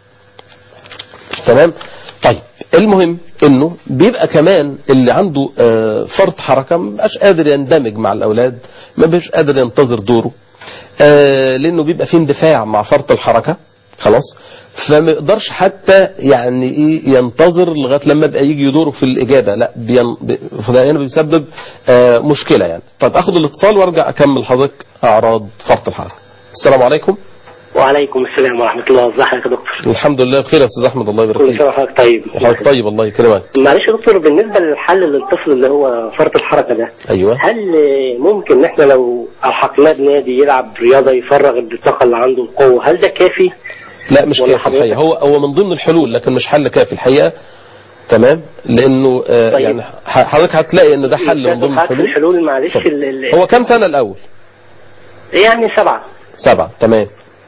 تمام طيب المهم انه بيبقى كمان اللي عنده آه، فرط حركه ما بيبقاش قادر يندمج مع الاولاد ما بيبقاش قادر ينتظر دوره آه، لانه بيبقى فيه اندفاع مع فرط الحركه خلاص فما يقدرش حتى يعني ايه ينتظر لغايه لما يبقى يجي دوره في الاجابه لا بين... ب- فده هنا بيسبب آه، مشكله يعني طب اخد الاتصال وارجع اكمل حضرتك اعراض فرط الحركه السلام عليكم وعليكم السلام ورحمة الله ازي حضرتك يا دكتور الحمد لله بخير يا استاذ احمد الله يبارك كل فيك سنة وحضرتك طيب حضرتك طيب الله يكرمك معلش يا دكتور بالنسبة للحل للطفل اللي هو فرط الحركة ده ايوه هل ممكن ان احنا لو الحقناه بنادي يلعب رياضة يفرغ الطاقة اللي عنده القوة هل ده كافي؟ لا مش ولا كافي حضرتك؟ الحقيقه هو هو من ضمن الحلول لكن مش حل كافي الحقيقه تمام لانه آه طيب. يعني ح- حضرتك هتلاقي ان ده حل من ضمن حضرتك الحلول الحلول معلش اتفضل. ال- ال- هو كم سنه الاول يعني سبعة سبعه تمام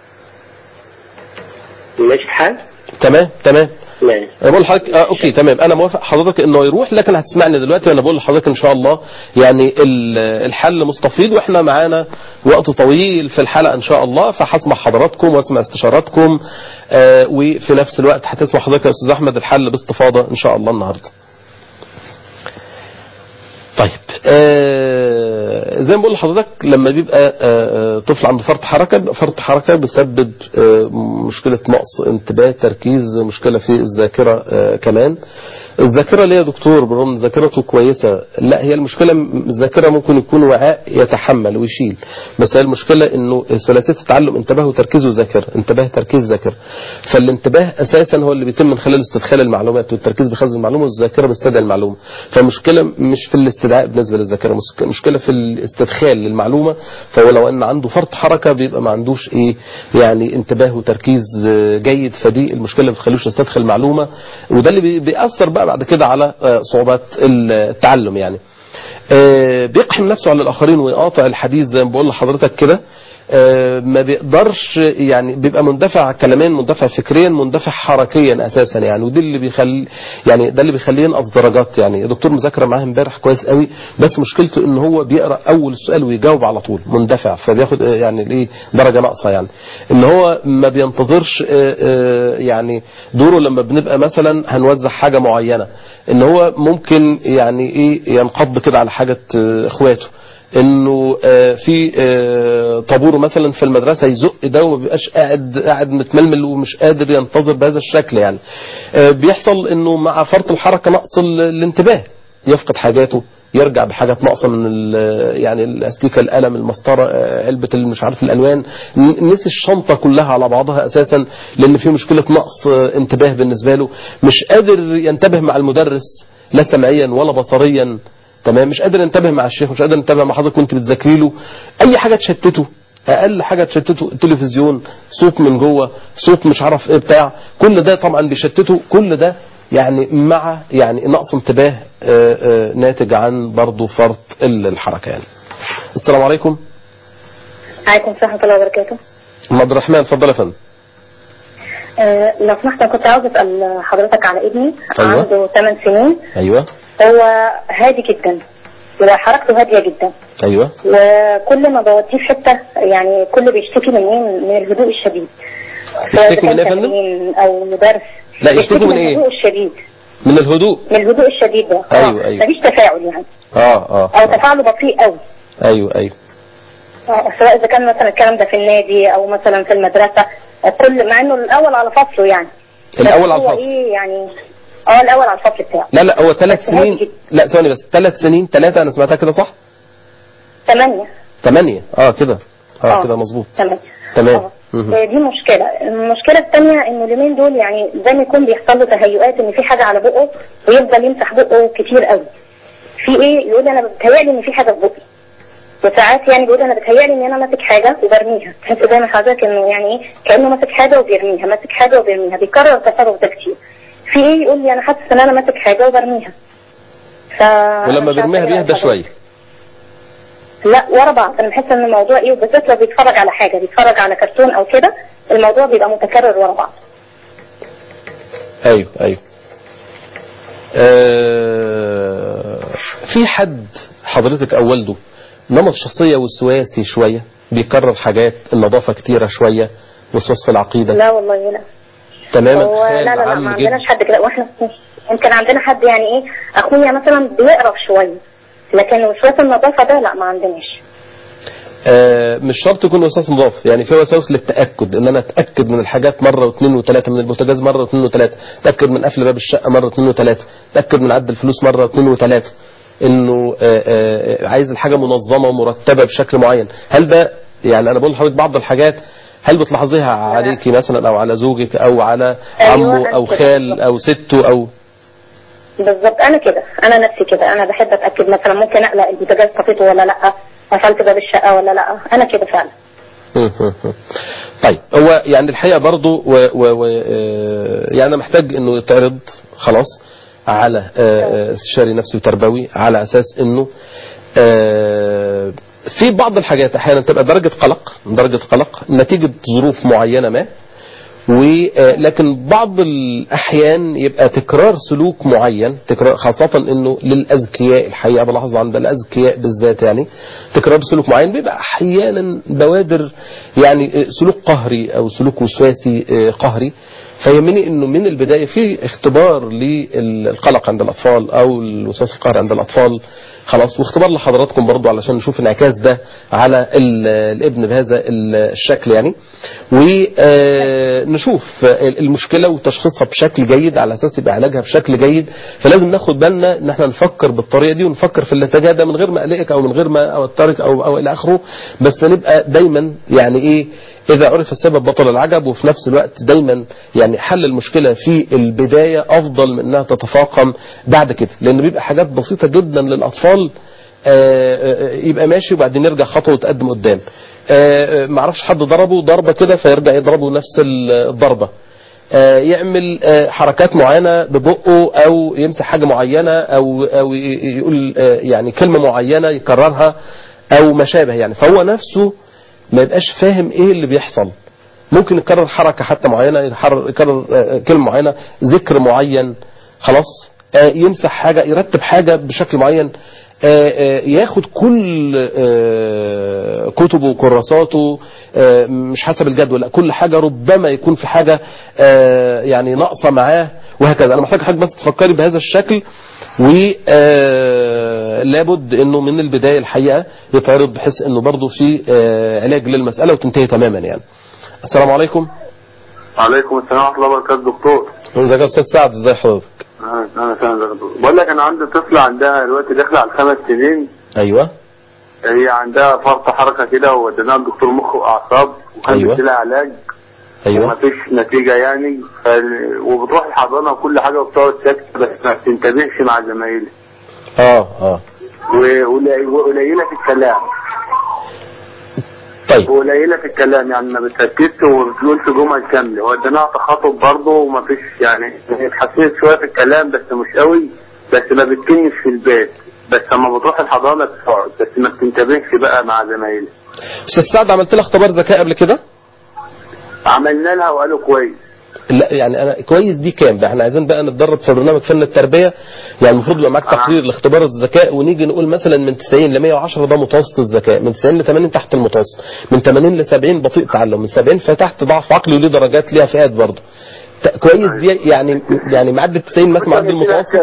ماشي الحال؟ تمام تمام ماشي انا بقول لحضرتك آه اوكي تمام انا موافق حضرتك انه يروح لكن هتسمعني دلوقتي وانا بقول لحضرتك ان شاء الله يعني ال- الحل مستفيض واحنا معانا وقت طويل في الحلقه ان شاء الله فهسمع حضراتكم واسمع استشاراتكم آه وفي نفس الوقت هتسمع حضرتك يا استاذ احمد الحل باستفاضه ان شاء الله النهارده. طيب آه زي ما بقول لحضرتك لما بيبقى آه آه طفل عنده فرط حركه بيبقى فرط حركه بيسبب آه مشكله نقص انتباه تركيز مشكله في الذاكره آه كمان الذاكره ليه يا دكتور برغم إن ذاكرته كويسه لا هي المشكله م- الذاكره ممكن يكون وعاء يتحمل ويشيل بس هي المشكله انه ثلاثيه التعلم انتباه وتركيز وذاكره انتباه تركيز ذاكره فالانتباه اساسا هو اللي بيتم من خلال استدخال المعلومات والتركيز بيخزن المعلومه والذاكره بيستدعي المعلومه فالمشكله مش في الاستدعاء بالنسبه للذاكره مس- مشكله في الاستدخال للمعلومه فهو لو ان عنده فرط حركه بيبقى ما عندوش ايه يعني انتباه وتركيز آه، جيد فدي المشكله اللي بتخليهوش يستدخل المعلومه وده اللي بي- بيأثر بقى بعد كده على آه، صعوبات التعلم يعني آه، بيقحم نفسه على الآخرين ويقاطع الحديث زي ما بقول لحضرتك كده آه، ما بيقدرش يعني بيبقى مندفع كلاميا مندفع فكريا مندفع حركيا اساسا يعني ودي اللي بيخلي يعني ده اللي بيخليه ينقص درجات يعني الدكتور مذاكره معاه امبارح كويس قوي بس مشكلته ان هو بيقرا اول السؤال ويجاوب على طول مندفع فبياخد آه، يعني الايه درجه ناقصه يعني ان هو ما بينتظرش آه، آه، يعني دوره لما بنبقى مثلا هنوزع حاجه معينه ان هو ممكن يعني ايه ينقض كده على حاجه آه، اخواته انه آه، في آه، طابور مثلا في المدرسه يزق ده وما بيبقاش قاعد قاعد متململ ومش قادر ينتظر بهذا الشكل يعني آه، بيحصل انه مع فرط الحركه نقص ال- الانتباه يفقد حاجاته يرجع بحاجات ناقصه من ال- يعني الاستيكه القلم المسطره آه، علبه اللي مش عارف الالوان ن- نسي الشنطه كلها على بعضها اساسا لان في مشكله نقص آه، انتباه بالنسبه له مش قادر ينتبه مع المدرس لا سمعيا ولا بصريا تمام مش قادر ينتبه مع الشيخ مش قادر ينتبه مع حضرتك وانت بتذاكري له اي حاجه تشتته اقل حاجه تشتته التلفزيون صوت من جوه صوت مش عارف ايه بتاع كل ده طبعا بيشتته كل ده يعني مع يعني نقص انتباه آه، آه، ناتج عن برضه فرط ال- الحركه يعني السلام عليكم عليكم السلام ورحمة الله وبركاته ام عبد الرحمن اتفضل يا فندم أه لو سمحت أنا كنت عاوز أسأل حضرتك على ابني أيوة. عنده 8 سنين ايوه هو هادي جدا وحركته هادية جدا ايوه وكل ما بوديه في حتة يعني كل بيشتكي من ايه من الهدوء الشديد يشتكي من ايه يا سواء كان فندم؟ تمرين أو درس لا، يشتكي بيشتكي من إيه؟ الهدوء الشديد من الهدوء من الهدوء الشديد ده أيوة، آه. أيوة. مفيش تفاعل يعني اه اه أو آه. تفاعله بطيء قوي ايوه ايوه آه، سواء اذا كان مثلا الكلام ده في النادي او مثلا في المدرسه آه، كل مع انه الاول على فصله يعني بس الأول على هو الفصل. ايه يعني اه الاول على الفصل بتاعه لا لا هو ثلاث بس هادي سنين جدا. لا ثواني بس ثلاث سنين ثلاثه انا سمعتها كده صح؟ ثمانية ثمانيه اه كده اه آه. كده مظبوط ثمانية تمام. آه. مهم. آه، دي مشكلة المشكلة الثانية انه اليومين دول يعني زي ما يكون بيحصل له تهيؤات ان في حاجة على بقه ويفضل يمسح بقه كتير قوي في ايه يقول انا بتهيألي ان في حاجة في بقي وساعات يعني بيقول انا بتهيألي ان انا ماسك حاجة وبرميها تحس دايما حضرتك انه يعني ايه كأنه ماسك حاجة وبيرميها ماسك حاجة وبيرميها بيكرر التصرف ده كتير في ايه يقول لي انا حاسس ان انا ماسك حاجة وبرميها ف ولما بيرميها بيهدى شويه لا ورا بعض انا بحس ان الموضوع ايه وبالذات لو بيتفرج على حاجه بيتفرج على كرتون او كده الموضوع بيبقى متكرر ورا بعض ايوه ايوه آه في حد حضرتك او والده نمط شخصيه وسواسي شويه بيكرر حاجات النظافه كتيره شويه وسواس في العقيده لا والله لا تماما هو خال لا لا لا عم ما جد عندناش حد كده واحنا يمكن عندنا حد يعني ايه اخويا مثلا بيقرف شويه لكن وسواس النظافه ده لا ما عندناش آه، مش شرط يكون وسواس مضاف يعني في وساوس للتاكد ان انا اتاكد من الحاجات مره واثنين وثلاثه من البوتاجاز مره واثنين وثلاثه اتاكد من قفل باب الشقه مره واثنين وثلاثه اتاكد من عد الفلوس مره واثنين وثلاثه انه آه، آه، عايز الحاجه منظمه ومرتبه بشكل معين هل ده يعني انا بقول لحضرتك بعض الحاجات هل بتلاحظيها عليكي مثلا او على زوجك او على أيوة، عمه أنا او كده. خال او سته او بالظبط انا كده انا نفسي كده انا بحب اتاكد مثلا ممكن اقلق البوتاجاز طفيته ولا لا قفلت باب الشقه ولا لا انا كده فعلا طيب هو يعني الحقيقه برضو و و و آه، يعني أنا محتاج انه يتعرض خلاص على آه، آه، استشاري نفسي وتربوي على اساس انه آه، في بعض الحاجات احيانا تبقى درجه قلق درجه قلق نتيجه ظروف معينه ما ولكن بعض الأحيان يبقى تكرار سلوك معين تكرار خاصة أنه للأذكياء الحقيقة بلاحظ عند الأذكياء بالذات يعني تكرار سلوك معين بيبقى أحيانا بوادر يعني سلوك قهري أو سلوك وسواسي قهري فيهمني انه من البدايه في اختبار للقلق عند الاطفال او الوسواس القهري عند الاطفال خلاص واختبار لحضراتكم برضو علشان نشوف انعكاس ده على ال- الابن بهذا الشكل يعني ونشوف المشكله وتشخيصها بشكل جيد على اساس يبقى علاجها بشكل جيد فلازم ناخد بالنا ان احنا نفكر بالطريقه دي ونفكر في الاتجاه ده من غير ما اقلقك او من غير ما اوترك او او الى اخره بس نبقى دايما يعني ايه إذا عرف السبب بطل العجب وفي نفس الوقت دايما يعني حل المشكلة في البداية أفضل من أنها تتفاقم بعد كده لأن بيبقى حاجات بسيطة جدا للأطفال آه، آه، يبقى ماشي وبعدين يرجع خطوة ويتقدم قدام آه، آه، معرفش حد ضربه ضربة كده فيرجع يضربه نفس الضربة آه، يعمل آه، حركات معينة ببقه أو يمسح حاجة معينة أو أو ي- يقول آه، يعني كلمة معينة يكررها أو ما شابه يعني فهو نفسه ما يبقاش فاهم ايه اللي بيحصل ممكن يكرر حركة حتى معينة يحرر- يكرر آه، كلمة معينة ذكر معين خلاص آه، يمسح حاجة يرتب حاجة بشكل معين آه، آه، ياخد كل آه، كتبه وكراساته آه، مش حسب الجدول لا كل حاجة ربما يكون في حاجة آه، يعني ناقصة معاه وهكذا انا محتاج حضرتك بس تفكري بهذا الشكل فلابد انه من البدايه الحقيقه يتعرض بحيث انه برضه في آه، علاج للمساله وتنتهي تماما يعني السلام عليكم وعليكم السلام ورحمه الله وبركاته دكتور ازيك يا استاذ سعد ازي حضرتك انا انا فاهم يا دكتور بقول لك انا عندي طفله عندها دلوقتي داخله على خمس سنين ايوه هي عندها فرط حركه كده ووديناها لدكتور مخ واعصاب وكان أيوة. بيديلها علاج ايوه ومفيش نتيجه يعني ف... وبتروح الحضانه وكل حاجه وبتقعد ساكته بس ما بتنتبهش مع زمايلها اه اه وقلي- وقليله في الكلام طيب وقليله في الكلام يعني ما بتركزش وما بتقولش جمل كامله وديناها تخاطب برضه ومفيش يعني هي اتحسنت شويه في الكلام بس مش قوي بس ما بتكنش في البيت بس لما بتروح الحضانه بتقعد بس ما بتنتبهش بقى مع زمايلها استاذ سعد عملت لها اختبار ذكاء قبل كده عملنا لها وقالوا كويس لا يعني انا كويس دي كام بقى احنا عايزين بقى نتدرب في برنامج فن التربيه يعني المفروض يبقى معاك آه. تقرير لاختبار الذكاء ونيجي نقول مثلا من 90 ل 110 ده متوسط الذكاء من 90 ل 80 تحت المتوسط من 80 ل 70 بطيء تعلم من 70 فتحت ضعف عقلي وليه درجات ليها فئات برضه ت- كويس دي يعني يعني معدي 90 مثلا معدي المتوسط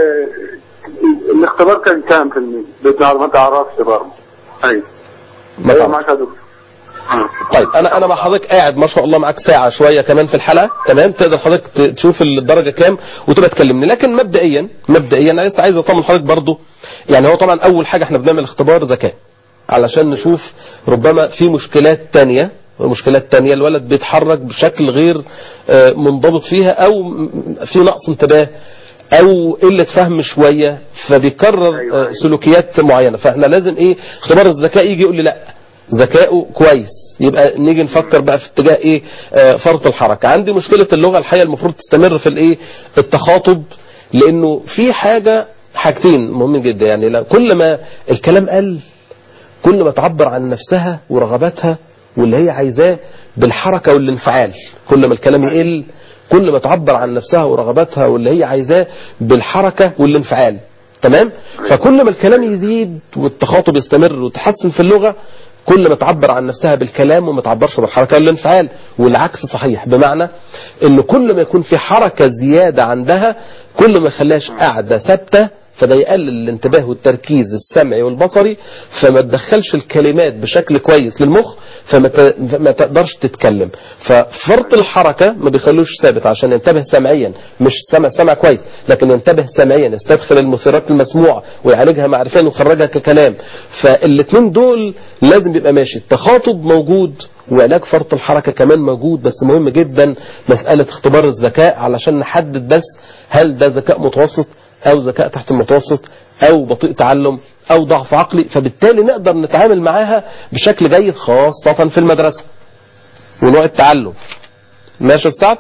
الاختبار كان كام في المية؟ بتعرف ما تعرفش برضه ايوه ما ايوه تعرف. معاك يا دكتور آه. طيب انا انا مع حضرتك قاعد ما شاء الله معاك ساعه شويه كمان في الحلقه تمام تقدر حضرتك ت- تشوف الدرجه كام وتبقى تكلمني لكن مبدئيا مبدئيا انا لسه عايز اطمن حضرتك برضو يعني هو طبعا اول حاجه احنا بنعمل اختبار ذكاء علشان نشوف ربما في مشكلات تانية مشكلات تانية الولد بيتحرك بشكل غير آه، منضبط فيها او م- في نقص انتباه او قله فهم شويه فبيكرر أيوة، آه، أيوة. سلوكيات معينه فاحنا لازم ايه اختبار الذكاء يجي يقول لي لا ذكائه كويس يبقى نيجي نفكر بقى في اتجاه ايه آه فرط الحركه عندي مشكله اللغه الحقيقه المفروض تستمر في الايه التخاطب لانه في حاجه حاجتين مهمين جدا يعني لا كل ما الكلام قل كل ما تعبر عن نفسها ورغباتها واللي هي عايزاه بالحركه والانفعال كل ما الكلام يقل كل ما تعبر عن نفسها ورغباتها واللي هي عايزاه بالحركه والانفعال تمام فكل ما الكلام يزيد والتخاطب يستمر وتحسن في اللغه كل ما تعبر عن نفسها بالكلام وما تعبرش بالحركه والانفعال والعكس صحيح بمعنى ان كل ما يكون في حركه زياده عندها كل ما يخليهاش قاعده ثابته فده يقلل الانتباه والتركيز السمعي والبصري فما تدخلش الكلمات بشكل كويس للمخ فما ت- فما تقدرش تتكلم ففرط الحركة ما بيخلوش ثابت عشان ينتبه سمعيا مش سمع سمع كويس لكن ينتبه سمعيا يستدخل المثيرات المسموعة ويعالجها معرفيا ويخرجها ككلام فالاثنين دول لازم يبقى ماشي التخاطب موجود وعلاج فرط الحركة كمان موجود بس مهم جدا مسألة اختبار الذكاء علشان نحدد بس هل ده ذكاء متوسط او ذكاء تحت المتوسط او بطيء تعلم او ضعف عقلي فبالتالي نقدر نتعامل معاها بشكل جيد خاصة في المدرسة ونوع التعلم ماشي يا سعد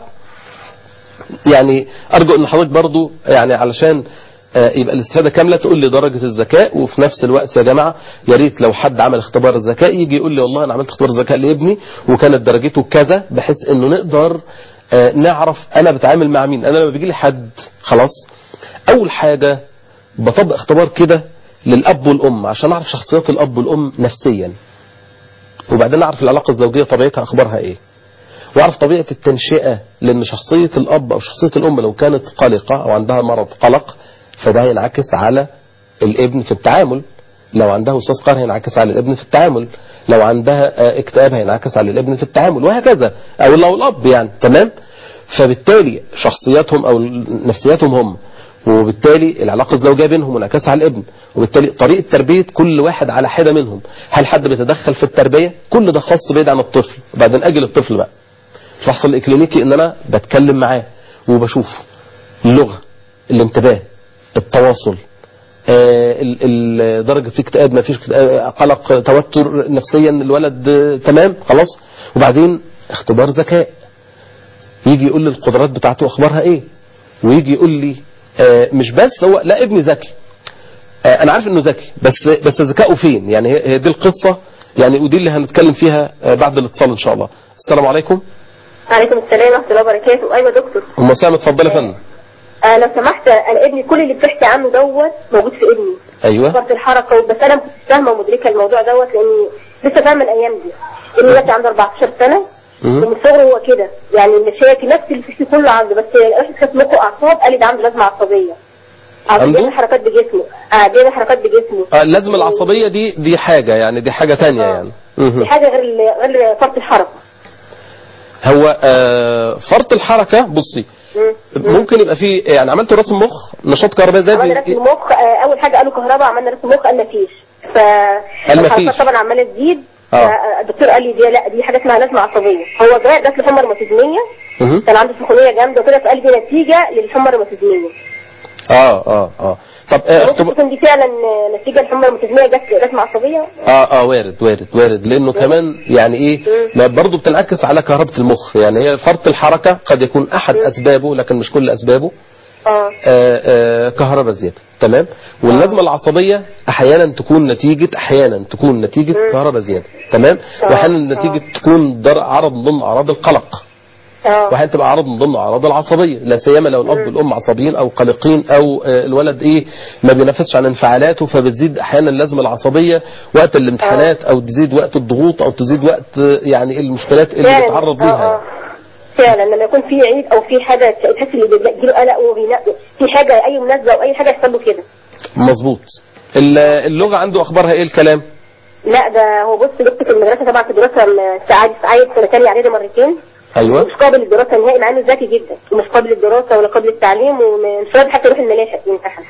يعني ارجو ان حضرتك برضو يعني علشان آه، يبقى الاستفاده كامله تقول لي درجه الذكاء وفي نفس الوقت يا جماعه يا ريت لو حد عمل اختبار الذكاء يجي يقول لي والله انا عملت اختبار الذكاء لابني وكانت درجته كذا بحيث انه نقدر آه، نعرف انا بتعامل مع مين انا لما بيجي لي حد خلاص اول حاجه بطبق اختبار كده للاب والام عشان اعرف شخصيات الاب والام نفسيا وبعدين اعرف العلاقه الزوجيه طبيعتها اخبارها ايه واعرف طبيعه التنشئه لان شخصيه الاب او شخصيه الام لو كانت قلقه او عندها مرض قلق فده هينعكس على الابن في التعامل لو عندها وسواس قهري هينعكس على الابن في التعامل لو عندها آه، اكتئاب هينعكس على الابن في التعامل وهكذا او لو الاب يعني تمام فبالتالي شخصياتهم او نفسياتهم هم وبالتالي العلاقة الزوجية بينهم منعكسة على الابن وبالتالي طريقة تربية كل واحد على حدة منهم هل حد بيتدخل في التربية كل ده خاص بعيد عن الطفل وبعدين أجل الطفل بقى الفحص الإكلينيكي إن أنا بتكلم معاه وبشوفه اللغة الانتباه التواصل آه، ال- ال- درجة اكتئاب ما فيش اكتئاب، قلق توتر نفسيا الولد آه، تمام خلاص وبعدين اختبار ذكاء يجي يقول لي القدرات بتاعته اخبارها ايه ويجي يقول لي آه، مش بس هو لا ابني ذكي آه، انا عارف انه ذكي بس بس ذكائه فين يعني هي هي دي القصه يعني ودي اللي هنتكلم فيها آه، بعد الاتصال ان شاء الله السلام عليكم عليكم السلام ورحمة الله وبركاته أيوة دكتور ام سامة اتفضلي يا فندم آه لو سمحت أنا ابني كل اللي بتحكي عنه دوت موجود في ابني ايوه فرط الحركة بس أنا ما كنتش فاهمة ومدركة الموضوع دوت لأني لسه فاهمة الأيام دي ابني دلوقتي عنده 14 سنة مم. ومن صغره هو كده يعني مش هي نفس اللي فيه كله عنده بس واحد كانت مخه أعصاب قال لي ده عنده لازمة عصبية اه عنده بيعمل حركات بجسمه اه بيعمل حركات بجسمه آه، اللازمة العصبية دي دي حاجة يعني دي حاجة تانية آه. يعني مهم. دي حاجه غير ال- غير فرط الحركه هو آه، فرط الحركة بصي مم. ممكن يبقى فيه يعني عملت رسم مخ نشاط كهربائي زاد عملنا رسم مخ آه، اول حاجه قالوا كهرباء عملنا رسم مخ قال مفيش ف قال مفيش. الحركات طبعا عماله تزيد آه. فالدكتور قال لي دي لا دي حاجه اسمها لازمه عصبيه هو جاء جات له حمى روماتيزميه مهم. كان عنده سخونيه جامده وكده فقال دي نتيجه للحمى الروماتيزميه اه اه اه طب آه ممكن اختبار تكون دي فعلا نتيجه للحمى الروماتيزميه جت لازمه عصبيه اه اه وارد وارد وارد لانه كمان يعني ايه ما برضه بتنعكس على كهربة المخ يعني هي فرط الحركة قد يكون احد اسبابه لكن مش كل اسبابه اه آه آه كهرباء زيادة تمام واللازمة العصبية احيانا تكون نتيجة احيانا تكون نتيجة كهرباء زيادة تمام واحيانا نتيجة تكون در عرض من ضمن اعراض القلق اه واحيانا تبقى عرض من ضمن اعراض العصبيه لا سيما لو الاب والام عصبيين او قلقين او آه، الولد ايه ما بينفذش عن انفعالاته فبتزيد احيانا اللازمه العصبيه وقت الامتحانات او تزيد وقت الضغوط او تزيد وقت آه، يعني المشكلات اللي فعلا بيتعرض آه، ليها آه. فعلا لما يكون في عيد او في حاجه تحس ان بيجيله قلق وبينق في حاجه اي مناسبه او اي حاجه يحصل له كده مظبوط ال- اللغه عنده اخبارها ايه الكلام لا ده هو بص جبت في المدرسه طبعا في الدراسه م- ساعات عايد سنه ثانيه اعدادي مرتين ايوه مش قابل للدراسه نهائي مع انه ذكي جدا ومش قابل للدراسه ولا قابل للتعليم ومش راضي حتى يروح الملاحق يمتحن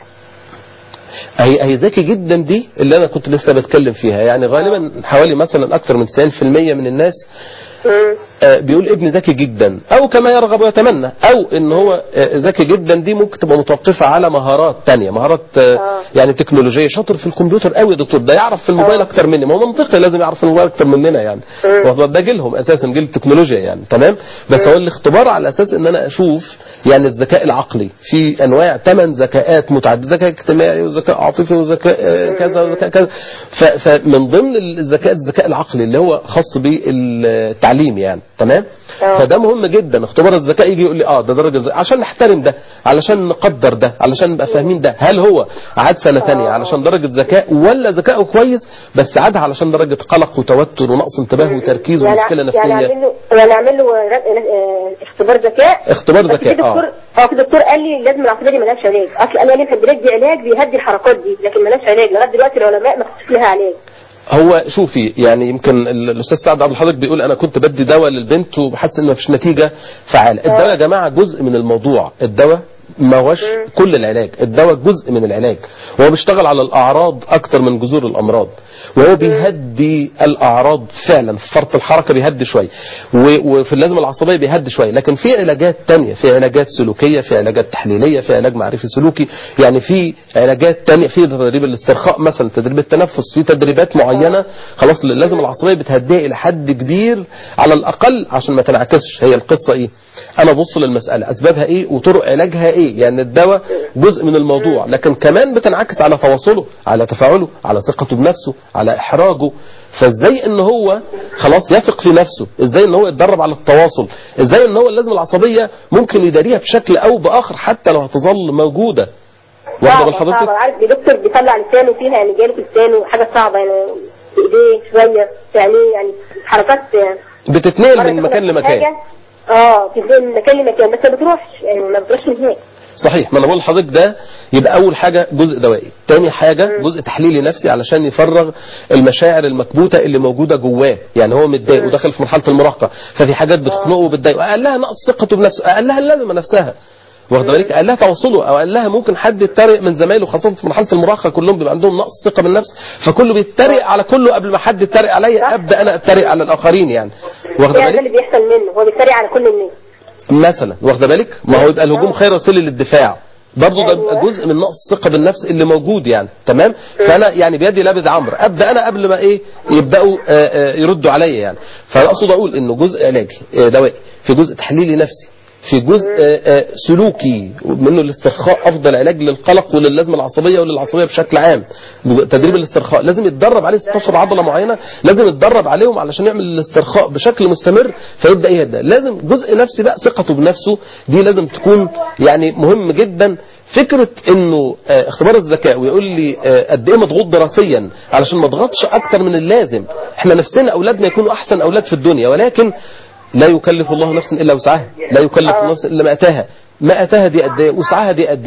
هي هي ذكي جدا دي اللي انا كنت لسه بتكلم فيها يعني غالبا حوالي مثلا اكثر من 90% من الناس مم. آه، بيقول ابني ذكي جدا او كما يرغب ويتمنى او ان هو آه، ذكي جدا دي ممكن تبقى متوقفه على مهارات تانية مهارات آه، آه. يعني تكنولوجيه شاطر في الكمبيوتر قوي يا دكتور ده يعرف في الموبايل آه. اكتر مني ما هو منطقي لازم يعرف في الموبايل اكتر مننا يعني مم. واخد بالك؟ ده جيلهم اساسا جيل التكنولوجيا يعني تمام بس هو الاختبار على اساس ان انا اشوف يعني الذكاء العقلي في انواع ثمان ذكاءات متعدده ذكاء اجتماعي وذكاء عاطفي وذكاء آه، كذا وذكاء كذا ف- فمن ضمن الذكاء الذكاء العقلي اللي هو خاص بالتعليم يعني تمام آه. فده مهم جدا اختبار الذكاء يجي يقول لي اه ده درجه ذكاء عشان نحترم ده علشان نقدر ده علشان نبقى فاهمين ده هل هو عاد سنه ثانيه علشان درجه ذكاء ولا ذكائه كويس بس عادها علشان درجه قلق وتوتر ونقص انتباه وتركيز ومشكله يعني نفسيه اعمل له يعني اعمل له ر- آه، اختبار ذكاء اختبار بس في ذكاء دكتور اه اه في دكتور قال لي لازم العقليه دي ملهاش علاج اصل قال لي العلاج دي علاج بيهدي الحركات دي لكن ملهاش علاج لغايه دلوقتي العلماء ما اكتشفوا لها علاج هو شوفي يعني يمكن ال- الاستاذ سعد عبد الحضرتك بيقول انا كنت بدي دواء للبنت وبحس ان مفيش نتيجه فعاله الدواء يا جماعه جزء من الموضوع الدواء ما هوش كل العلاج الدواء جزء من العلاج وهو بيشتغل على الاعراض اكتر من جذور الامراض وهو بيهدي الاعراض فعلا في فرط الحركه بيهدي شويه و- وفي اللازمه العصبيه بيهدي شويه لكن في علاجات تانية في علاجات سلوكيه في علاجات تحليليه في علاج معرفي سلوكي يعني في علاجات تانية في تدريب الاسترخاء مثلا تدريب التنفس في تدريبات معينه خلاص اللازمه العصبيه بتهديها الى حد كبير على الاقل عشان ما تنعكسش هي القصه ايه انا ابص للمساله اسبابها ايه وطرق علاجها ايه يعني الدواء جزء من الموضوع لكن كمان بتنعكس على تواصله على تفاعله على ثقته بنفسه على احراجه فازاي ان هو خلاص يثق في نفسه ازاي ان هو يتدرب على التواصل ازاي ان هو اللازمه العصبيه ممكن يداريها بشكل او باخر حتى لو هتظل موجوده واخده صعبة بال حضرتك صعبة عارف دكتور بيطلع لسانه فيها يعني جاله في لسانه حاجة صعبة يعني بإيديه شوية يعني يعني حركات بتتنقل مرة من تاخدها مكان في لمكان حاجة، اه بتنقل من مكان لمكان بس ما بتروحش يعني ما بتروحش نهائي صحيح ما انا بقول لحضرتك ده يبقى اول حاجه جزء دوائي تاني حاجه جزء تحليلي نفسي علشان يفرغ المشاعر المكبوته اللي موجوده جواه يعني هو متضايق وداخل في مرحله المراهقه ففي حاجات بتخنقه وبتضايقه اقلها نقص ثقته بنفسه اقلها اللازمه نفسها واخد بالك قال لها تواصله او قال لها ممكن حد يتريق من زمايله خاصه في مرحله المراهقه كلهم بيبقى عندهم نقص ثقه بالنفس فكله بيتريق على كله قبل ما حد يتريق عليا ابدا انا اتريق على الاخرين يعني واخد يعني ده بالك اللي بيحصل منه هو بيتريق على كل الناس مثلا واخده بالك ما هو يبقى الهجوم خير وسيله للدفاع برضه ده بيبقى أيوة. جزء من نقص الثقه بالنفس اللي موجود يعني تمام فانا يعني بيدي لابد عمرو ابدا انا قبل ما ايه يبداوا آه، آه، يردوا عليا يعني فانا اقصد اقول انه جزء علاجي آه، دوائي في جزء تحليلي نفسي في جزء آه، آه، سلوكي منه الاسترخاء افضل علاج للقلق وللازمه العصبيه وللعصبيه بشكل عام تدريب الاسترخاء لازم يتدرب عليه 16 عضله معينه لازم يتدرب عليهم علشان يعمل الاسترخاء بشكل مستمر فيبدا يهدى لازم جزء نفسي بقى ثقته بنفسه دي لازم تكون يعني مهم جدا فكره انه آه، اختبار الذكاء ويقول لي آه، قد ايه مضغوط دراسيا علشان ما اضغطش اكتر من اللازم احنا نفسنا اولادنا يكونوا احسن اولاد في الدنيا ولكن لا يكلف الله نفسا الا وسعها لا يكلف آه. نفسا الا ما اتاها ما اتاها دي قد ايه وسعها دي قد ايه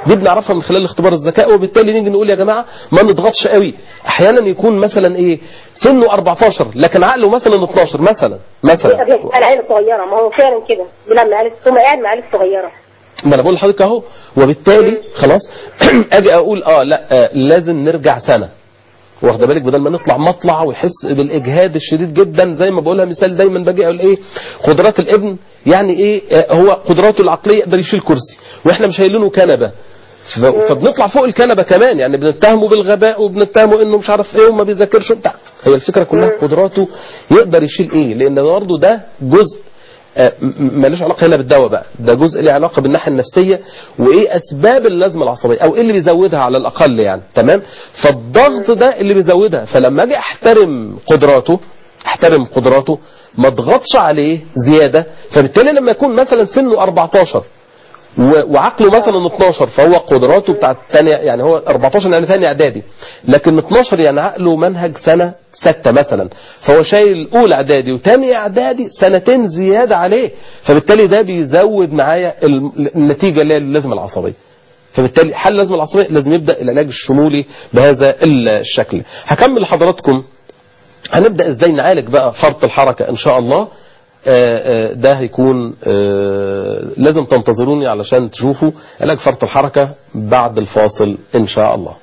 دي بنعرفها من خلال اختبار الذكاء وبالتالي نيجي نقول يا جماعه ما نضغطش قوي احيانا يكون مثلا ايه سنه 14 لكن عقله مثلا 12 مثلا مثلا انا عيله صغيره ما هو فعلا كده بيلعب مع عيله ثم قاعد مع عيله صغيره ما انا بقول لحضرتك اهو وبالتالي خلاص اجي اقول اه لا آه لازم نرجع سنه واخده بالك بدل ما نطلع مطلع ويحس بالاجهاد الشديد جدا زي ما بقولها مثال دايما باجي اقول ايه قدرات الابن يعني ايه آه هو قدراته العقليه يقدر يشيل كرسي واحنا مش شايلينه كنبه ف- فبنطلع فوق الكنبه كمان يعني بنتهمه بالغباء وبنتهمه انه مش عارف ايه وما بيذاكرش وبتاع هي الفكره كلها في قدراته يقدر يشيل ايه لان برضه ده جزء آه، م- م- ملوش علاقه هنا بالدواء بقى ده جزء له علاقه بالناحيه النفسيه وايه اسباب اللازمه العصبيه او ايه اللي بيزودها على الاقل يعني تمام فالضغط ده اللي بيزودها فلما اجي احترم قدراته احترم قدراته ما اضغطش عليه زياده فبالتالي لما يكون مثلا سنه 14 و- وعقله مثلا 12 فهو قدراته بتاعت ثانيه يعني هو 14 يعني ثاني اعدادي لكن 12 يعني عقله منهج سنه ستة مثلا فهو شايل اولى اعدادي وثاني اعدادي سنتين زياده عليه فبالتالي ده بيزود معايا الم- النتيجه اللي هي اللازمه العصبيه فبالتالي حل اللازمه العصبيه لازم يبدا العلاج الشمولي بهذا الشكل هكمل لحضراتكم هنبدا ازاي نعالج بقى فرط الحركه ان شاء الله آه، آه، ده هيكون آه، لازم تنتظروني علشان تشوفوا علاج فرط الحركة بعد الفاصل إن شاء الله